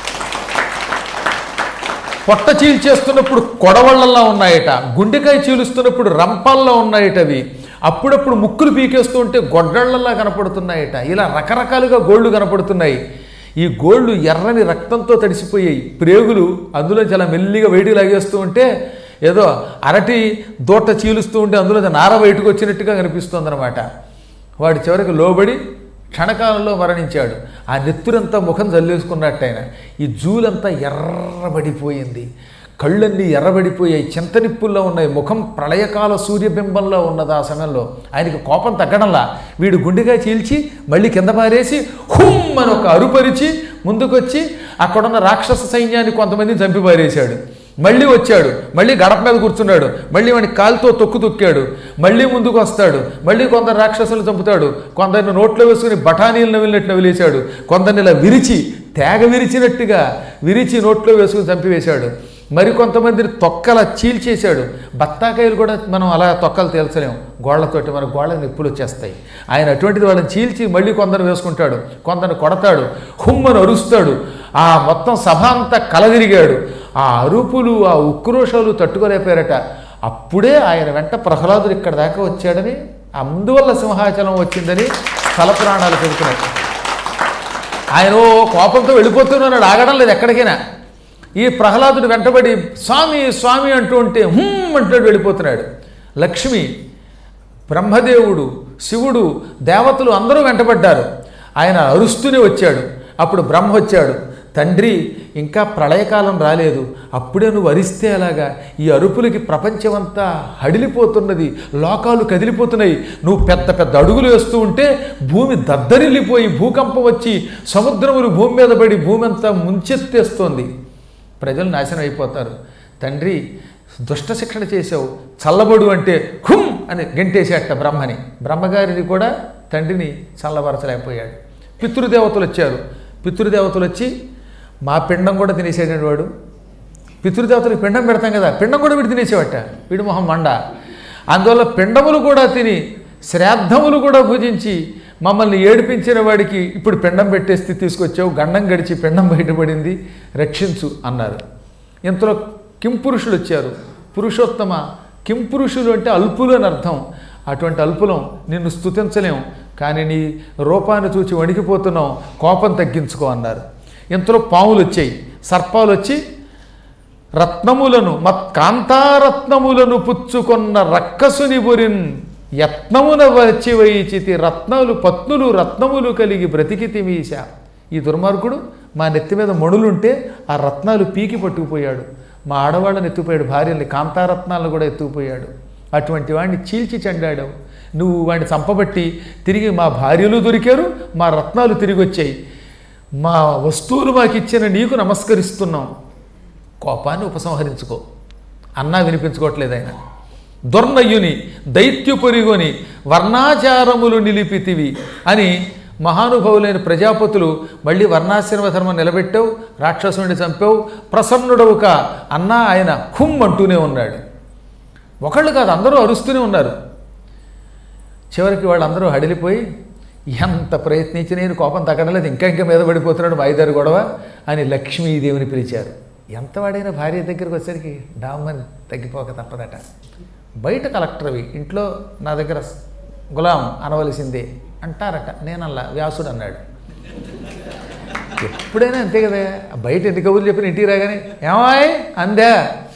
పొట్ట చీల్చేస్తున్నప్పుడు కొడవళ్ళల్లో ఉన్నాయట గుండెకాయ చీలుస్తున్నప్పుడు రంపాల్లో ఉన్నాయట అవి అప్పుడప్పుడు ముక్కులు పీకేస్తూ ఉంటే గొడ్డళ్లలా కనపడుతున్నాయట ఇలా రకరకాలుగా గోళ్ళు కనపడుతున్నాయి ఈ గోళ్ళు ఎర్రని రక్తంతో తడిసిపోయాయి ప్రేగులు అందులో చాలా మెల్లిగా వేడి లాగేస్తూ ఉంటే ఏదో అరటి దూట చీలుస్తూ ఉంటే అందులో నార బయటకు వచ్చినట్టుగా కనిపిస్తోందనమాట వాడి చివరికి లోబడి క్షణకాలంలో మరణించాడు ఆ నెత్తురంతా ముఖం జల్లేసుకున్నట్టు ఆయన ఈ జూలంతా ఎర్రబడిపోయింది కళ్ళన్నీ ఎర్రబడిపోయాయి చింతనిప్పుల్లో ఉన్నాయి ముఖం ప్రళయకాల సూర్యబింబంలో ఉన్నది ఆ సమయంలో ఆయనకి కోపం తగ్గడంలా వీడు గుండెగా చీల్చి మళ్ళీ కింద పారేసి హుమ్ అని ఒక అరుపరిచి ముందుకొచ్చి అక్కడున్న రాక్షస సైన్యాన్ని కొంతమందిని చంపి పారేశాడు మళ్ళీ వచ్చాడు మళ్ళీ గడప మీద కూర్చున్నాడు మళ్ళీ వాడిని కాలుతో తొక్కు తొక్కాడు మళ్ళీ ముందుకు వస్తాడు మళ్ళీ కొందరు రాక్షసులు చంపుతాడు కొందరిని నోట్లో వేసుకుని బఠానీలు నవిలినట్టు నవిలేశాడు కొందరిని ఇలా విరిచి తేగ విరిచినట్టుగా విరిచి నోట్లో వేసుకుని చంపివేశాడు మరి కొంతమందిని తొక్కల చీల్చేశాడు బత్తాకాయలు కూడా మనం అలా తొక్కలు తేల్చలేము గోళ్లతోటి మన గోళ్ళకి నిప్పులు వచ్చేస్తాయి ఆయన అటువంటిది వాళ్ళని చీల్చి మళ్ళీ కొందరు వేసుకుంటాడు కొందరిని కొడతాడు హుమ్మను అరుస్తాడు ఆ మొత్తం సభ అంతా కలదిరిగాడు ఆ అరుపులు ఆ ఉక్రోషాలు తట్టుకోలేపారట అప్పుడే ఆయన వెంట ప్రహ్లాదుడు ఇక్కడ దాకా వచ్చాడని అందువల్ల సింహాచలం వచ్చిందని స్థల పురాణాలు చెబుతున్నాయి ఆయన ఓ కోపంతో వెళ్ళిపోతున్నాడు ఆగడం లేదు ఎక్కడికైనా ఈ ప్రహ్లాదుడు వెంటబడి స్వామి స్వామి అంటూ ఉంటే హుమ్ అంటూ వెళ్ళిపోతున్నాడు లక్ష్మి బ్రహ్మదేవుడు శివుడు దేవతలు అందరూ వెంటబడ్డారు ఆయన అరుస్తూనే వచ్చాడు అప్పుడు బ్రహ్మ వచ్చాడు తండ్రి ఇంకా ప్రళయకాలం రాలేదు అప్పుడే నువ్వు అరిస్తే అలాగా ఈ అరుపులకి ప్రపంచమంతా హడిలిపోతున్నది లోకాలు కదిలిపోతున్నాయి నువ్వు పెద్ద పెద్ద అడుగులు వేస్తూ ఉంటే భూమి దద్దరిల్లిపోయి భూకంపం వచ్చి సముద్రములు భూమి మీద పడి భూమి అంతా ముంచెత్తేస్తోంది ప్రజలు నాశనం అయిపోతారు తండ్రి దుష్ట శిక్షణ చేసావు చల్లబడు అంటే హుమ్ అని గెంటేసేట బ్రహ్మని బ్రహ్మగారిని కూడా తండ్రిని చల్లబరచలేకపోయాడు పితృదేవతలు వచ్చారు పితృదేవతలు వచ్చి మా పిండం కూడా తినేసేటండి వాడు పితృదేవతలకు పిండం పెడతాం కదా పిండం కూడా వీడు తినేసేవట వీడు మొహం మండ అందువల్ల పిండములు కూడా తిని శ్రాద్ధములు కూడా భుజించి మమ్మల్ని ఏడిపించిన వాడికి ఇప్పుడు పిండం పెట్టే స్థితి తీసుకొచ్చావు గండం గడిచి పిండం బయటపడింది రక్షించు అన్నారు ఇంతలో కింపురుషులు వచ్చారు పురుషోత్తమ కింపురుషులు అంటే అల్పులు అని అర్థం అటువంటి అల్పులం నిన్ను స్తుతించలేం కానీ నీ రూపాన్ని చూచి వణికిపోతున్నాం కోపం తగ్గించుకో అన్నారు ఇంతలో పాములు వచ్చాయి సర్పాలు వచ్చి రత్నములను మత్ కాంతారత్నములను పుచ్చుకొన్న రక్కసుని బురిన్ యత్నమున వచ్చి వైచితి రత్నములు పత్నులు రత్నములు కలిగి బ్రతికితి మీశ ఈ దుర్మార్గుడు మా నెత్తి మీద మణులుంటే ఆ రత్నాలు పీకి పట్టుకుపోయాడు మా ఆడవాళ్ళని ఎత్తుకుపోయాడు భార్యల్ని కాంతారత్నాలను కూడా ఎత్తుకుపోయాడు అటువంటి వాడిని చీల్చి చెండాడావు నువ్వు వాడిని చంపబట్టి తిరిగి మా భార్యలు దొరికారు మా రత్నాలు తిరిగి వచ్చాయి మా వస్తువులు మాకు ఇచ్చిన నీకు నమస్కరిస్తున్నాం కోపాన్ని ఉపసంహరించుకో అన్నా వినిపించుకోవట్లేదు ఆయన దుర్నయ్యుని దైత్యుపురిగొని వర్ణాచారములు నిలిపితివి అని మహానుభావులైన ప్రజాపతులు మళ్ళీ వర్ణాశ్రమ ధర్మం నిలబెట్టావు రాక్షసుని చంపావు ప్రసన్నుడవు కా అన్నా ఆయన హుమ్ అంటూనే ఉన్నాడు ఒకళ్ళు కాదు అందరూ అరుస్తూనే ఉన్నారు చివరికి వాళ్ళందరూ హడిలిపోయి ఎంత ప్రయత్నించి నేను కోపం తగ్గడలేదు ఇంకా ఇంకా మీద పడిపోతున్నాడు వాయిదారు గొడవ అని లక్ష్మీదేవిని పిలిచారు ఎంత వాడైనా భార్య దగ్గరికి వచ్చేసరికి డామ్మని తగ్గిపోక తప్పదట బయట కలెక్టర్వి ఇంట్లో నా దగ్గర గులాం అనవలసిందే అంటారట నేనల్లా వ్యాసుడు అన్నాడు ఎప్పుడైనా అంతే కదా బయట ఎన్ని కబుర్లు చెప్పిన ఇంటికి రాగానే ఏమాయ్ అందా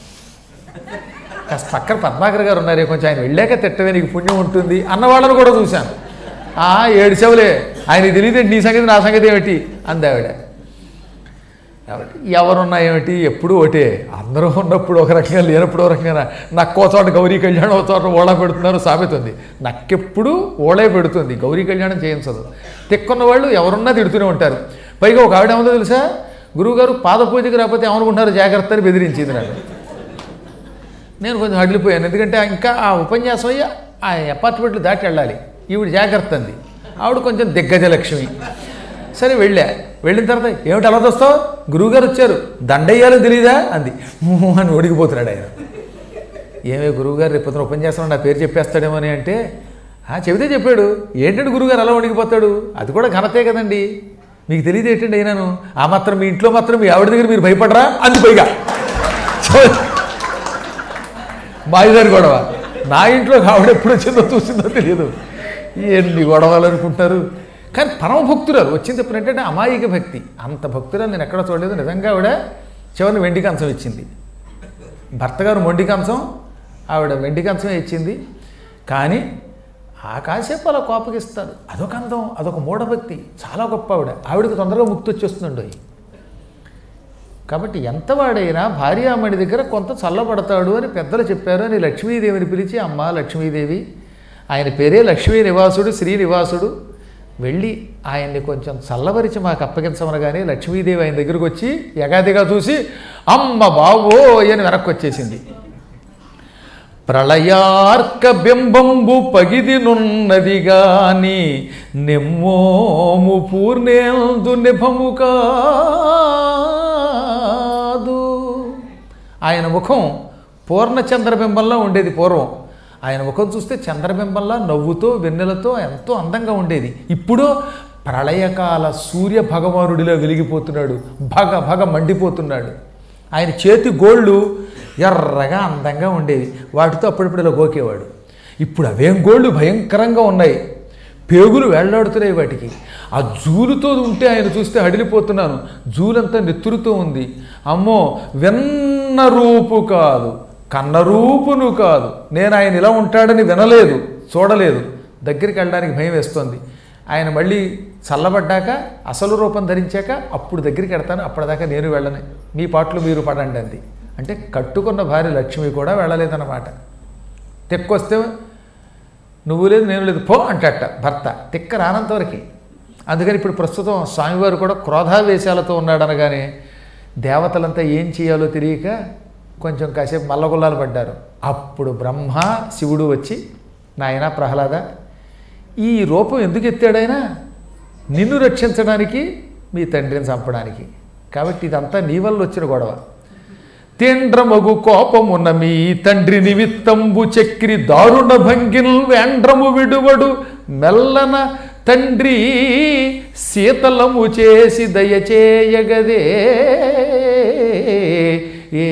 కాస్త పక్కన పద్మాకర్ గారు ఉన్నారు కొంచెం ఆయన వెళ్ళాక తిట్టవే నీకు పుణ్యం ఉంటుంది అన్న వాళ్ళని కూడా చూశాను ఆ ఏడు చెవులే ఆయన తెలియదు నీ సంగతి నా సంగతి ఏమిటి అంది ఆవిడ కాబట్టి ఎవరున్నా ఏమిటి ఎప్పుడు ఒకటే అందరూ ఉన్నప్పుడు ఒక రకంగా లేనప్పుడు ఒక రకంగా నక్కో చోట గౌరీ కళ్యాణం ఒక చోట ఓళ పెడుతున్నారు సామెత ఉంది నక్కెప్పుడు ఓళే పెడుతుంది గౌరీ కళ్యాణం చేయించదు తిక్కున్న వాళ్ళు ఎవరున్నా తిడుతూనే ఉంటారు పైగా ఒక ఆవిడ ఏముందో తెలుసా గురువుగారు పాద పూజకి రాకపోతే ఏమనుకుంటున్నారు జాగ్రత్త అని బెదిరించింది నాకు నేను కొంచెం హడిలిపోయాను ఎందుకంటే ఇంకా ఆ ఉపన్యాసం అయ్యి ఆ అపార్ట్మెంట్లు దాటి వెళ్ళాలి ఈవిడ జాగ్రత్త అంది ఆవిడ కొంచెం దిగ్గజ లక్ష్మి సరే వెళ్ళా వెళ్ళిన తర్వాత ఏమిటి అలా చూస్తావు గురువుగారు వచ్చారు దండయ్యాలని తెలియదా అంది "ఊ" అని ఒడిగిపోతున్నాడు ఆయన ఏమే గురువుగారు రేపు పొద్దున ఉపన్యాసం నా పేరు చెప్పేస్తాడేమో అని అంటే "ఆ, చెబితే చెప్పాడు ఏంటంటే గురువుగారు అలా వణికిపోతాడు అది కూడా ఘనతే కదండి మీకు తెలియదు ఏంటండి అయినాను ఆ మాత్రం మీ ఇంట్లో మాత్రం మీ ఆవిడ దగ్గర మీరు భయపడరా అంది పైగా మాయిదారి గొడవ నా ఇంట్లో ఆవిడ ఎప్పుడు వచ్చిందో చూసిందో తెలియదు ఎన్ని గొడవలు అనుకుంటారు కానీ పరమ భక్తురాలు వచ్చింది ఇప్పుడు ఏంటంటే అమాయక భక్తి అంత భక్తురాలు నేను ఎక్కడ చూడలేదు నిజంగా ఆవిడ చివరిని వెండి కంచం ఇచ్చింది భర్త గారు మొండి కంచం ఆవిడ వెండి కంచమే ఇచ్చింది కానీ ఆ కాసేపు అలా కోపగిస్తారు అదొక అందం అదొక మూఢభక్తి చాలా గొప్ప ఆవిడ ఆవిడకి తొందరగా ముక్తి వచ్చేస్తుందండి కాబట్టి ఎంతవాడైనా భార్యామణి దగ్గర కొంత చల్లబడతాడు అని పెద్దలు చెప్పారు అని లక్ష్మీదేవిని పిలిచి అమ్మ లక్ష్మీదేవి ఆయన పేరే లక్ష్మీ నివాసుడు శ్రీనివాసుడు వెళ్ళి ఆయన్ని కొంచెం చల్లబరిచి మాకు అప్పగించమనగానే లక్ష్మీదేవి ఆయన దగ్గరకు వచ్చి యగాదిగా చూసి అమ్మ బావోయ్ అని వెనక్కి వచ్చేసింది ప్రళయార్క బింబంబు పగిదినున్నది గాని నెమ్మోము పూర్ణేందు నిభము కాదు ఆయన ముఖం పూర్ణ చంద్రబింబంలా ఉండేది పూర్వం ఆయన ముఖం చూస్తే చంద్రబింబంలా నవ్వుతో వెన్నెలతో ఎంతో అందంగా ఉండేది ఇప్పుడు ప్రళయకాల సూర్య భగవానుడిలో వెలిగిపోతున్నాడు భగ భగ మండిపోతున్నాడు ఆయన చేతి గోళ్ళు ఎర్రగా అందంగా ఉండేవి వాటితో అప్పుడప్పుడు ఇలా గోకేవాడు ఇప్పుడు అవేం గోళ్ళు భయంకరంగా ఉన్నాయి పేగులు వేళ్లాడుతున్నాయి వాటికి ఆ జూలుతో ఉంటే ఆయన చూస్తే హడిలిపోతున్నాను జూలంతా నెత్తురుతో ఉంది అమ్మో వెన్న రూపు కాదు కన్న రూపును కాదు నేను ఆయన ఇలా ఉంటాడని వినలేదు చూడలేదు దగ్గరికి వెళ్ళడానికి భయం వేస్తోంది ఆయన మళ్ళీ చల్లబడ్డాక అసలు రూపం ధరించాక అప్పుడు దగ్గరికి వెడతాను అప్పటిదాకా నేను వెళ్ళను మీ పాటలు మీరు పడండి అంది అంటే కట్టుకున్న భార్య లక్ష్మి కూడా వెళ్ళలేదన్నమాట తెక్కొస్తే నువ్వు లేదు నేను లేదు పో అంటట భర్త తిక్క రానంతవరకు అందుకని ఇప్పుడు ప్రస్తుతం స్వామివారు కూడా క్రోధావేశాలతో ఉన్నాడనగానే దేవతలంతా ఏం చేయాలో తెలియక కొంచెం కాసేపు మల్లగుల్లాలు పడ్డారు అప్పుడు బ్రహ్మ శివుడు వచ్చి నాయన ప్రహ్లాద ఈ రూపం ఎందుకు ఎత్తాడైనా నిన్ను రక్షించడానికి మీ తండ్రిని చంపడానికి కాబట్టి ఇదంతా నీ వల్ల వచ్చిన గొడవ తేండ్రమగు కోపమున్న మీ తండ్రి నిమిత్తంబు చక్రి దారుణ భంగిల్ వేండ్రము విడువడు మెల్లన తండ్రి శీతలము చేసి దయచేయగదే ఏ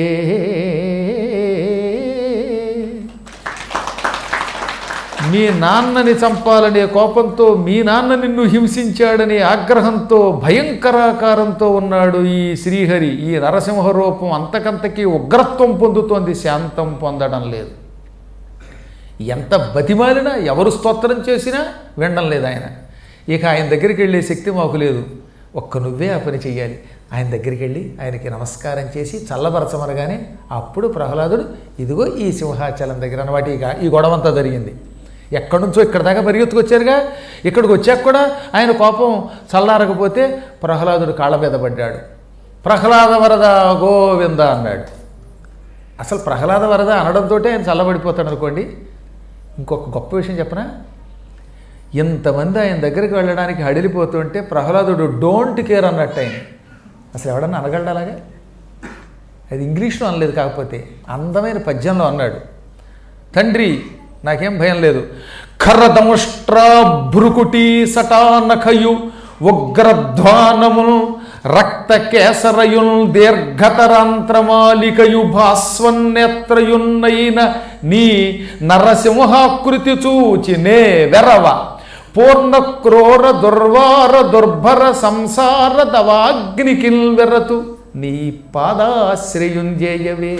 మీ నాన్నని చంపాలనే కోపంతో మీ నాన్న నిన్ను హింసించాడనే ఆగ్రహంతో భయంకరాకారంతో ఉన్నాడు ఈ శ్రీహరి ఈ నరసింహ రూపం అంతకంతకీ ఉగ్రత్వం పొందుతోంది శాంతం పొందడం లేదు ఎంత బతిమాలినా ఎవరు స్తోత్రం చేసినా వినడం లేదు ఆయన ఇక ఆయన దగ్గరికి వెళ్ళే శక్తి మాకు లేదు ఒక్క నువ్వే ఆ పని చెయ్యాలి ఆయన దగ్గరికి వెళ్ళి ఆయనకి నమస్కారం చేసి చల్లబరచమనగానే అప్పుడు ప్రహ్లాదుడు ఇదిగో ఈ సింహాచలం దగ్గర అన్నమాట ఇక ఈ గొడవంతా జరిగింది ఎక్కడి నుంచో ఇక్కడ దాకా పరిగెత్తుకొచ్చారుగా ఇక్కడికి వచ్చాక కూడా ఆయన కోపం చల్లారకపోతే ప్రహ్లాదుడు కాళ్ళ మీద పడ్డాడు ప్రహ్లాద వరద గోవింద అన్నాడు అసలు ప్రహ్లాద వరద అనడంతో ఆయన చల్లబడిపోతాడు అనుకోండి ఇంకొక గొప్ప విషయం చెప్పనా ఇంతమంది ఆయన దగ్గరికి వెళ్ళడానికి హడిలిపోతుంటే ప్రహ్లాదుడు డోంట్ కేర్ అన్నట్టు ఆయన అసలు ఎవడన్నా అనగలడు అలాగా అది ఇంగ్లీష్లో అనలేదు కాకపోతే అందమైన పద్యంలో అన్నాడు తండ్రి నాకేం భయం లేదు ఖరదముష్ట్రా భ్రుకుటి సటానఖయు ఉగ్రధ్వానమును రక్త కేసరయున్ దీర్ఘతరాంత్రమాలికయు భాస్వన్నేత్రయున్నైన నీ నరసింహాకృతి చూచి నే వెరవ పూర్ణ క్రోర దుర్వార దుర్భర సంసార దవాగ్నికిల్ వెరతు నీ పాదాశ్రయుంజేయవే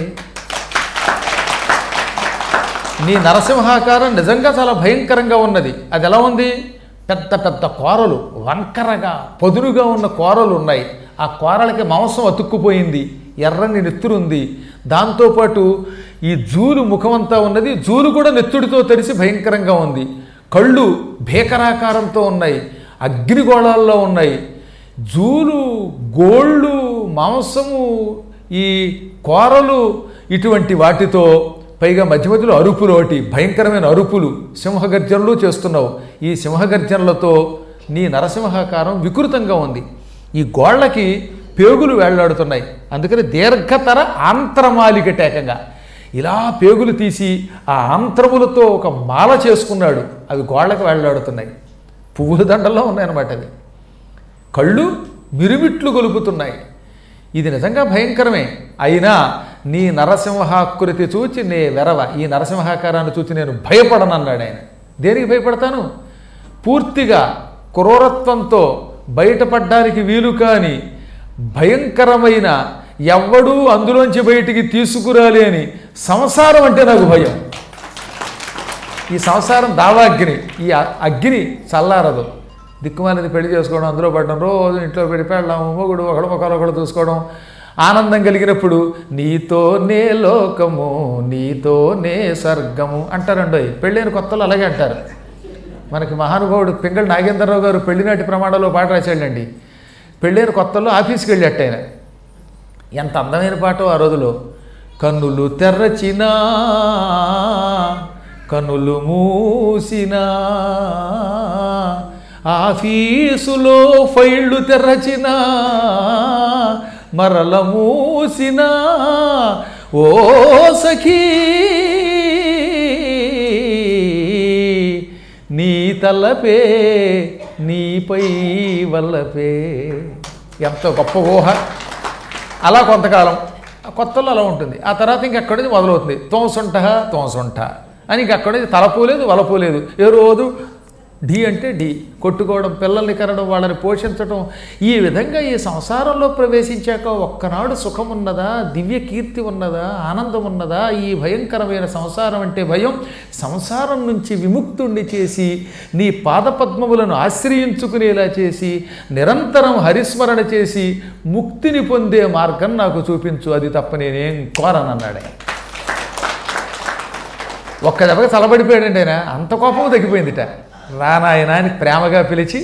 నీ నరసింహాకారం నిజంగా చాలా భయంకరంగా ఉన్నది అది ఎలా ఉంది పెద్ద పెద్ద కోరలు వంకరగా పొదురుగా ఉన్న కోరలు ఉన్నాయి ఆ కోరలకి మాంసం అతుక్కుపోయింది ఎర్రని నెత్తురుంది దాంతోపాటు ఈ జూలు ముఖమంతా ఉన్నది జూలు కూడా నెత్తుడితో తడిసి భయంకరంగా ఉంది కళ్ళు భీకరాకారంతో ఉన్నాయి అగ్నిగోళాల్లో ఉన్నాయి జూలు గోళ్ళు మాంసము ఈ కోరలు ఇటువంటి వాటితో పైగా మధ్య మధ్యలో అరుపులు ఒకటి భయంకరమైన అరుపులు సింహగర్జనలు చేస్తున్నావు ఈ సింహగర్జనలతో నీ నరసింహాకారం వికృతంగా ఉంది ఈ గోళ్ళకి పేగులు వేళ్లాడుతున్నాయి అందుకని దీర్ఘతర ఆంత్రమాలిక టేకంగా ఇలా పేగులు తీసి ఆ ఆంత్రములతో ఒక మాల చేసుకున్నాడు అవి గోళ్ళకి వేళ్లాడుతున్నాయి పువ్వుల దండల్లో ఉన్నాయన్నమాట అవి కళ్ళు మిరుమిట్లు గొలుపుతున్నాయి ఇది నిజంగా భయంకరమే అయినా నీ నరసింహాకృతి చూచి నే వెరవ ఈ నరసింహాకారాన్ని చూచి నేను భయపడనన్నాడు ఆయన దేనికి భయపడతాను పూర్తిగా క్రూరత్వంతో బయటపడ్డానికి వీలు కాని భయంకరమైన ఎవ్వడూ అందులోంచి బయటికి తీసుకురాలేని సంసారం అంటే నాకు భయం ఈ సంసారం దావాగ్ని ఈ అ- అగ్ని చల్లారదు దిక్కుమాలిది పెళ్లి చేసుకోవడం అందులో పడడం రోజు ఇంట్లో పెడి పెళ్ళాము మొగుడు ఒకడు ఒకరు ఒకడు చూసుకోవడం ఆనందం కలిగినప్పుడు నీతోనే లోకము నీతోనే స్వర్గము అంటారండోయ్ పెళ్ళైన కొత్తలో అలాగే అంటారు మనకి మహానుభావుడు పింగళి నాగేంద్రరావు గారు పెళ్లినాటి ప్రమాణంలో పాట రాశాడండి పెళ్ళైన కొత్తలో ఆఫీస్కి వెళ్ళేట ఆయన ఎంత అందమైన పాటో ఆ రోజులో కన్నులు తెర్రచినా కన్నులు మూసినా ఆఫీసులో ఫైళ్ళు తెరచినా మరల మూసినా ఓ సఖీ నీ తలపే నీపై వల్లపే ఎంత గొప్ప ఊహ అలా కొంతకాలం ఆ కొత్తలో అలా ఉంటుంది ఆ తర్వాత ఇంకెక్కడి నుంచి మొదలవుతుంది తోసొంట తోసొంట అని ఇంకెక్కడి నుంచి తలపోలేదు వలపోలేదు ఏ రోజు ఢీ అంటే ఢీ కొట్టుకోవడం పిల్లల్ని కనడం వాళ్ళని పోషించడం ఈ విధంగా ఈ సంసారంలో ప్రవేశించాక ఒక్కనాడు సుఖం ఉన్నదా దివ్య కీర్తి ఉన్నదా ఆనందం ఉన్నదా ఈ భయంకరమైన సంసారం అంటే భయం సంసారం నుంచి విముక్తుణ్ణి చేసి నీ పాదపద్మములను ఆశ్రయించుకునేలా చేసి నిరంతరం హరిస్మరణ చేసి ముక్తిని పొందే మార్గం నాకు చూపించు అది తప్ప నేనేం కోరనన్నాడు ఆయన. ఒక్క దెబ్బకి చలబడిపోయాడండి ఆయన అంత కోపం తగ్గిపోయిందిట రానాయన అని ప్రేమగా పిలిచి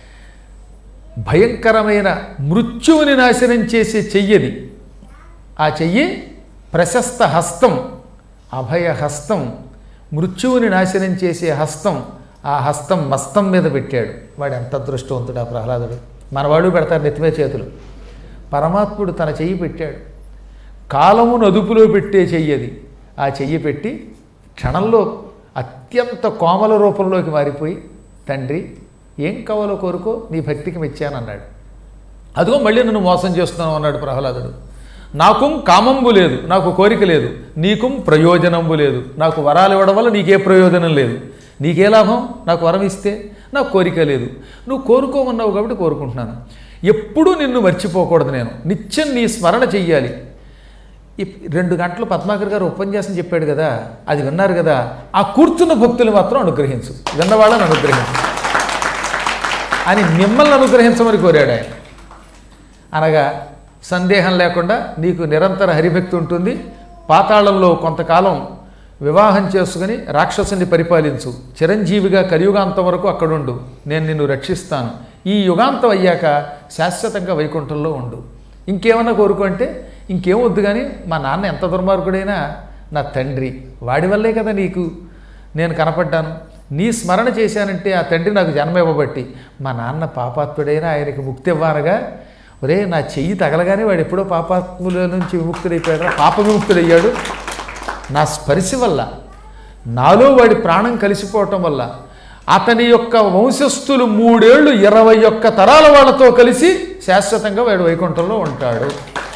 భయంకరమైన మృత్యువుని నాశనం చేసే చెయ్యది ఆ చెయ్యి ప్రశస్త హస్తం అభయ హస్తం మృత్యువుని నాశనం చేసే హస్తం ఆ హస్తం మస్తం మీద పెట్టాడు వాడు ఎంత అదృష్టవంతుడు ఆ ప్రహ్లాదుడు మనవాడు పెడతారు నెత్తిమే చేతులు పరమాత్ముడు తన చెయ్యి పెట్టాడు కాలమును అదుపులో పెట్టే చెయ్యది ఆ చెయ్యి పెట్టి క్షణంలో అత్యంత కోమల రూపంలోకి మారిపోయి తండ్రి ఏం కావాలో కోరుకో నీ భక్తికి మెచ్చానన్నాడు అదిగో మళ్ళీ నన్ను మోసం చేస్తున్నావు అన్నాడు ప్రహ్లాదుడు నాకుం కామంబు లేదు నాకు కోరిక లేదు నీకుం ప్రయోజనంబు లేదు నాకు వరాలు ఇవ్వడం వల్ల నీకే ప్రయోజనం లేదు నీకే లాభం నాకు వరం ఇస్తే నాకు కోరిక లేదు నువ్వు కోరుకోమన్నావు కాబట్టి కోరుకుంటున్నాను ఎప్పుడూ నిన్ను మర్చిపోకూడదు నేను నిత్యం నీ స్మరణ చెయ్యాలి ఈ రెండు గంటలు పద్మాకర్ గారు ఉపన్యాసం చెప్పాడు కదా అది విన్నారు కదా ఆ కూర్చున్న భక్తులు మాత్రం అనుగ్రహించు విన్నవాళ్ళని అనుగ్రహించు అని మిమ్మల్ని అనుగ్రహించమని కోరాడు ఆయన అనగా సందేహం లేకుండా నీకు నిరంతర హరిభక్తి ఉంటుంది పాతాళంలో కొంతకాలం వివాహం చేసుకుని రాక్షసుని పరిపాలించు చిరంజీవిగా కలియుగాంతం వరకు అక్కడుండు నేను నిన్ను రక్షిస్తాను ఈ యుగాంతం అయ్యాక శాశ్వతంగా వైకుంఠంలో ఉండు ఇంకేమన్నా కోరుకో అంటే ఇంకేం వద్దు కానీ మా నాన్న ఎంత దుర్మార్గుడైనా నా తండ్రి వాడి వల్లే కదా నీకు నేను కనపడ్డాను నీ స్మరణ చేశానంటే ఆ తండ్రి నాకు జన్మ ఇవ్వబట్టి మా నాన్న పాపాత్ముడైనా ఆయనకి ముక్తి ఇవ్వనగా ఒరే నా చెయ్యి తగలగానే వాడు ఎప్పుడో పాపాత్ముల నుంచి విముక్తుడైపోయాడు పాప విముక్తుడయ్యాడు నా స్పర్శ వల్ల నాలో వాడి ప్రాణం కలిసిపోవటం వల్ల అతని యొక్క వంశస్థులు మూడేళ్లు ఇరవై ఒక్క తరాల వాళ్ళతో కలిసి శాశ్వతంగా వాడు వైకుంఠంలో ఉంటాడు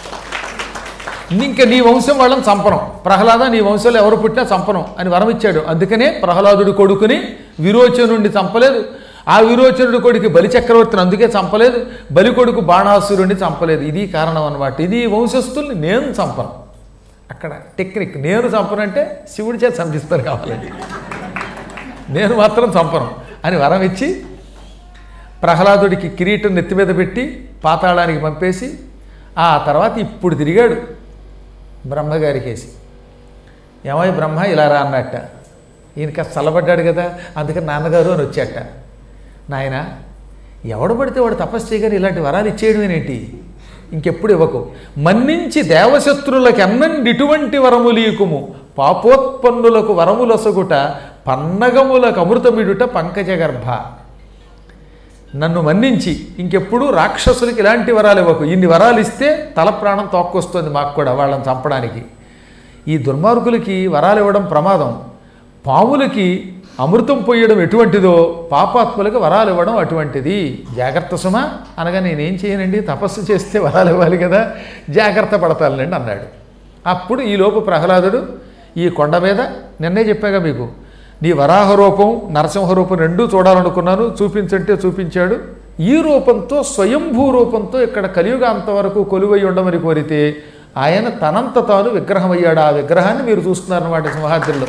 ఇంకా నీ వంశం వాళ్ళని చంపనం ప్రహ్లాద నీ వంశంలో ఎవరు పుట్టినా చంపనం అని వరం ఇచ్చాడు అందుకనే ప్రహ్లాదుడి కొడుకుని విరోచనుడిని చంపలేదు ఆ విరోచనుడి కొడుకు బలి చక్రవర్తిని అందుకే చంపలేదు బలి కొడుకు బాణాసురుడిని చంపలేదు ఇది కారణం అన్నమాట ఇది వంశస్థుల్ని నేను చంపను అక్కడ టెక్నిక్ నేను చంపనంటే శివుడి చేత చంపిస్తారు కావాలండి నేను మాత్రం చంపను అని వరం ఇచ్చి ప్రహ్లాదుడికి కిరీటం నెత్తి మీద పెట్టి పాతాళానికి పంపేసి ఆ తర్వాత ఇప్పుడు తిరిగాడు బ్రహ్మగారికేసి ఏమై బ్రహ్మ ఇలా రా అన్నట్ట ఈయన కాస్త చల్లబడ్డాడు కదా అందుకని నాన్నగారు అని వచ్చాట నాయన ఎవడు పడితే వాడు తపస్సు చేయగానే ఇలాంటి వరాలు ఇచ్చేయడమేనేంటి ఇంకెప్పుడు ఇవ్వకు మన్నించి దేవశత్రులకి అన్నండి ఇటువంటి వరములీకుము పాపోత్పన్నులకు వరములొసగుట పన్నగములకు అమృతమిడుట పంకజగర్భ నన్ను మన్నించి ఇంకెప్పుడు రాక్షసులకి ఇలాంటి వరాలు ఇవ్వకు ఇన్ని వరాలు ఇస్తే తల ప్రాణం తోక్కొస్తుంది మాకు కూడా వాళ్ళని చంపడానికి ఈ దుర్మార్గులకి వరాలు ఇవ్వడం ప్రమాదం పాములకి అమృతం పోయడం ఎటువంటిదో పాపాత్ములకు వరాలు ఇవ్వడం అటువంటిది జాగ్రత్త సుమా అనగా నేనేం చేయనండి తపస్సు చేస్తే వరాలు ఇవ్వాలి కదా జాగ్రత్త పడతానులేండి అన్నాడు అప్పుడు ఈలోపు ప్రహ్లాదుడు ఈ కొండ మీద నిన్నే చెప్పాగా మీకు నీ వరాహ రూపం నరసింహ రూపం రెండూ చూడాలనుకున్నాను చూపించంటే చూపించాడు ఈ రూపంతో స్వయంభూ రూపంతో ఇక్కడ కలియుగ అంతవరకు కొలువై ఉండమని కోరితే ఆయన తనంత తాను విగ్రహం అయ్యాడు ఆ విగ్రహాన్ని మీరు చూస్తున్నారన్నమాట సింహాద్రిలో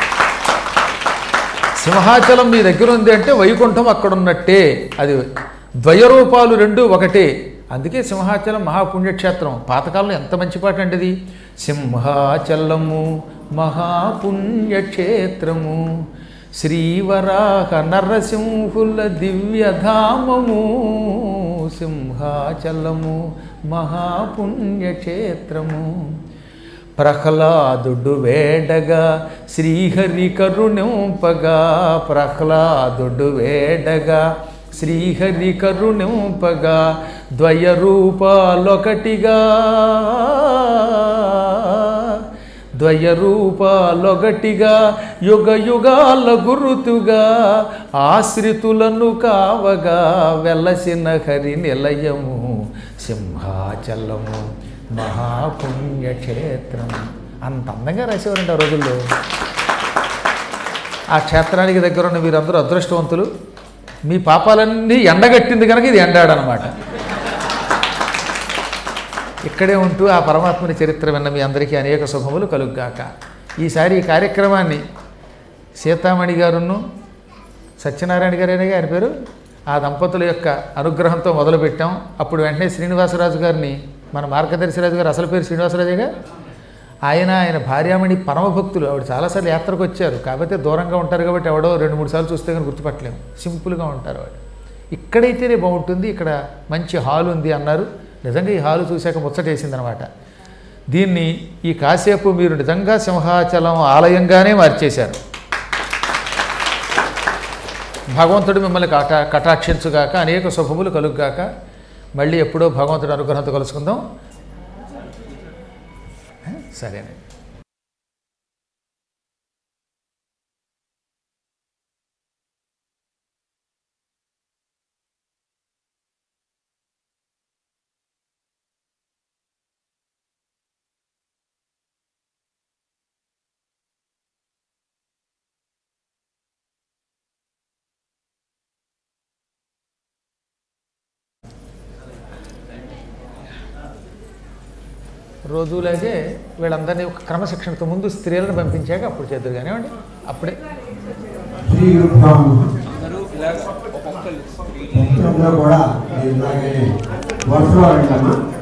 సింహాచలం మీ దగ్గర ఉంది అంటే వైకుంఠం అక్కడ ఉన్నట్టే అది ద్వయరూపాలు రెండు ఒకటే అందుకే సింహాచలం మహాపుణ్యక్షేత్రం పాతకాలంలో ఎంత మంచి పాట అండి ఇది సింహాచలము మహాపుణ్యక్షేత్రము శ్రీవరాహ నరసింహుల దివ్యధామము సింహాచలము మహాపుణ్యక్షేత్రము ప్రహ్లాదుడు వేడగా శ్రీహరి కరుణింపగా ప్రహ్లాదుడు వేడగా శ్రీహరి కరుణింపగా ద్వయ రూపాలొకటిగా ద్వయ రూపాలొగటిగా యుగ యుగాల గురుతుగా ఆశ్రితులను కావగా వెలసిన హరి నిలయము సింహాచలము మహాపుణ్యక్షేత్రం అంత అందంగా రాసేవారండి ఆ రోజుల్లో ఆ క్షేత్రానికి దగ్గర ఉన్న వీరందరూ అదృష్టవంతులు మీ పాపాలన్నీ ఎండగట్టింది కనుక ఇది ఎండాడనమాట ఇక్కడే ఉంటూ ఆ పరమాత్మని చరిత్ర విన్న మీ అందరికీ అనేక శుభములు కలుగ్గాక ఈసారి ఈ కార్యక్రమాన్ని సీతామణి గారును సత్యనారాయణ గారేనే ఆయన పేరు ఆ దంపతుల యొక్క అనుగ్రహంతో మొదలుపెట్టాం అప్పుడు వెంటనే శ్రీనివాసరాజు గారిని మన మార్గదర్శిరాజు గారు అసలు పేరు శ్రీనివాసరాజుగా ఆయన ఆయన భార్యామణి పరమభక్తులు ఆవిడ చాలాసార్లు యాత్రకు వచ్చారు కాకపోతే దూరంగా ఉంటారు కాబట్టి ఎవడో రెండు మూడు సార్లు చూస్తే కానీ గుర్తుపట్టలేము సింపుల్గా ఉంటారు ఆవిడ ఇక్కడైతేనే బాగుంటుంది ఇక్కడ మంచి హాల్ ఉంది అన్నారు నిజంగా ఈ హాలు చూశాక ముచ్చటేసిందనమాట దీన్ని ఈ కాసేపు మీరు నిజంగా సింహాచలం ఆలయంగానే మార్చేశారు భగవంతుడు మిమ్మల్ని కటా కటాక్షించుగాక అనేక శుభములు కలుగుగాక మళ్ళీ ఎప్పుడో భగవంతుడి అనుగ్రహంతో కలుసుకుందాం సరేనండి రోజులాగే వీళ్ళందరినీ ఒక క్రమశిక్షణతో ముందు స్త్రీలను పంపించాక అప్పుడు చేద్దరు కానివ్వండి అప్పుడే శ్రీ గురుభ్యాం అందరూ ఇలా ఒక్కొక్కరు స్త్రీ భక్తులందరూ కూడా మీరు ఇలాగే వరుసలో వెళ్ళమ్మా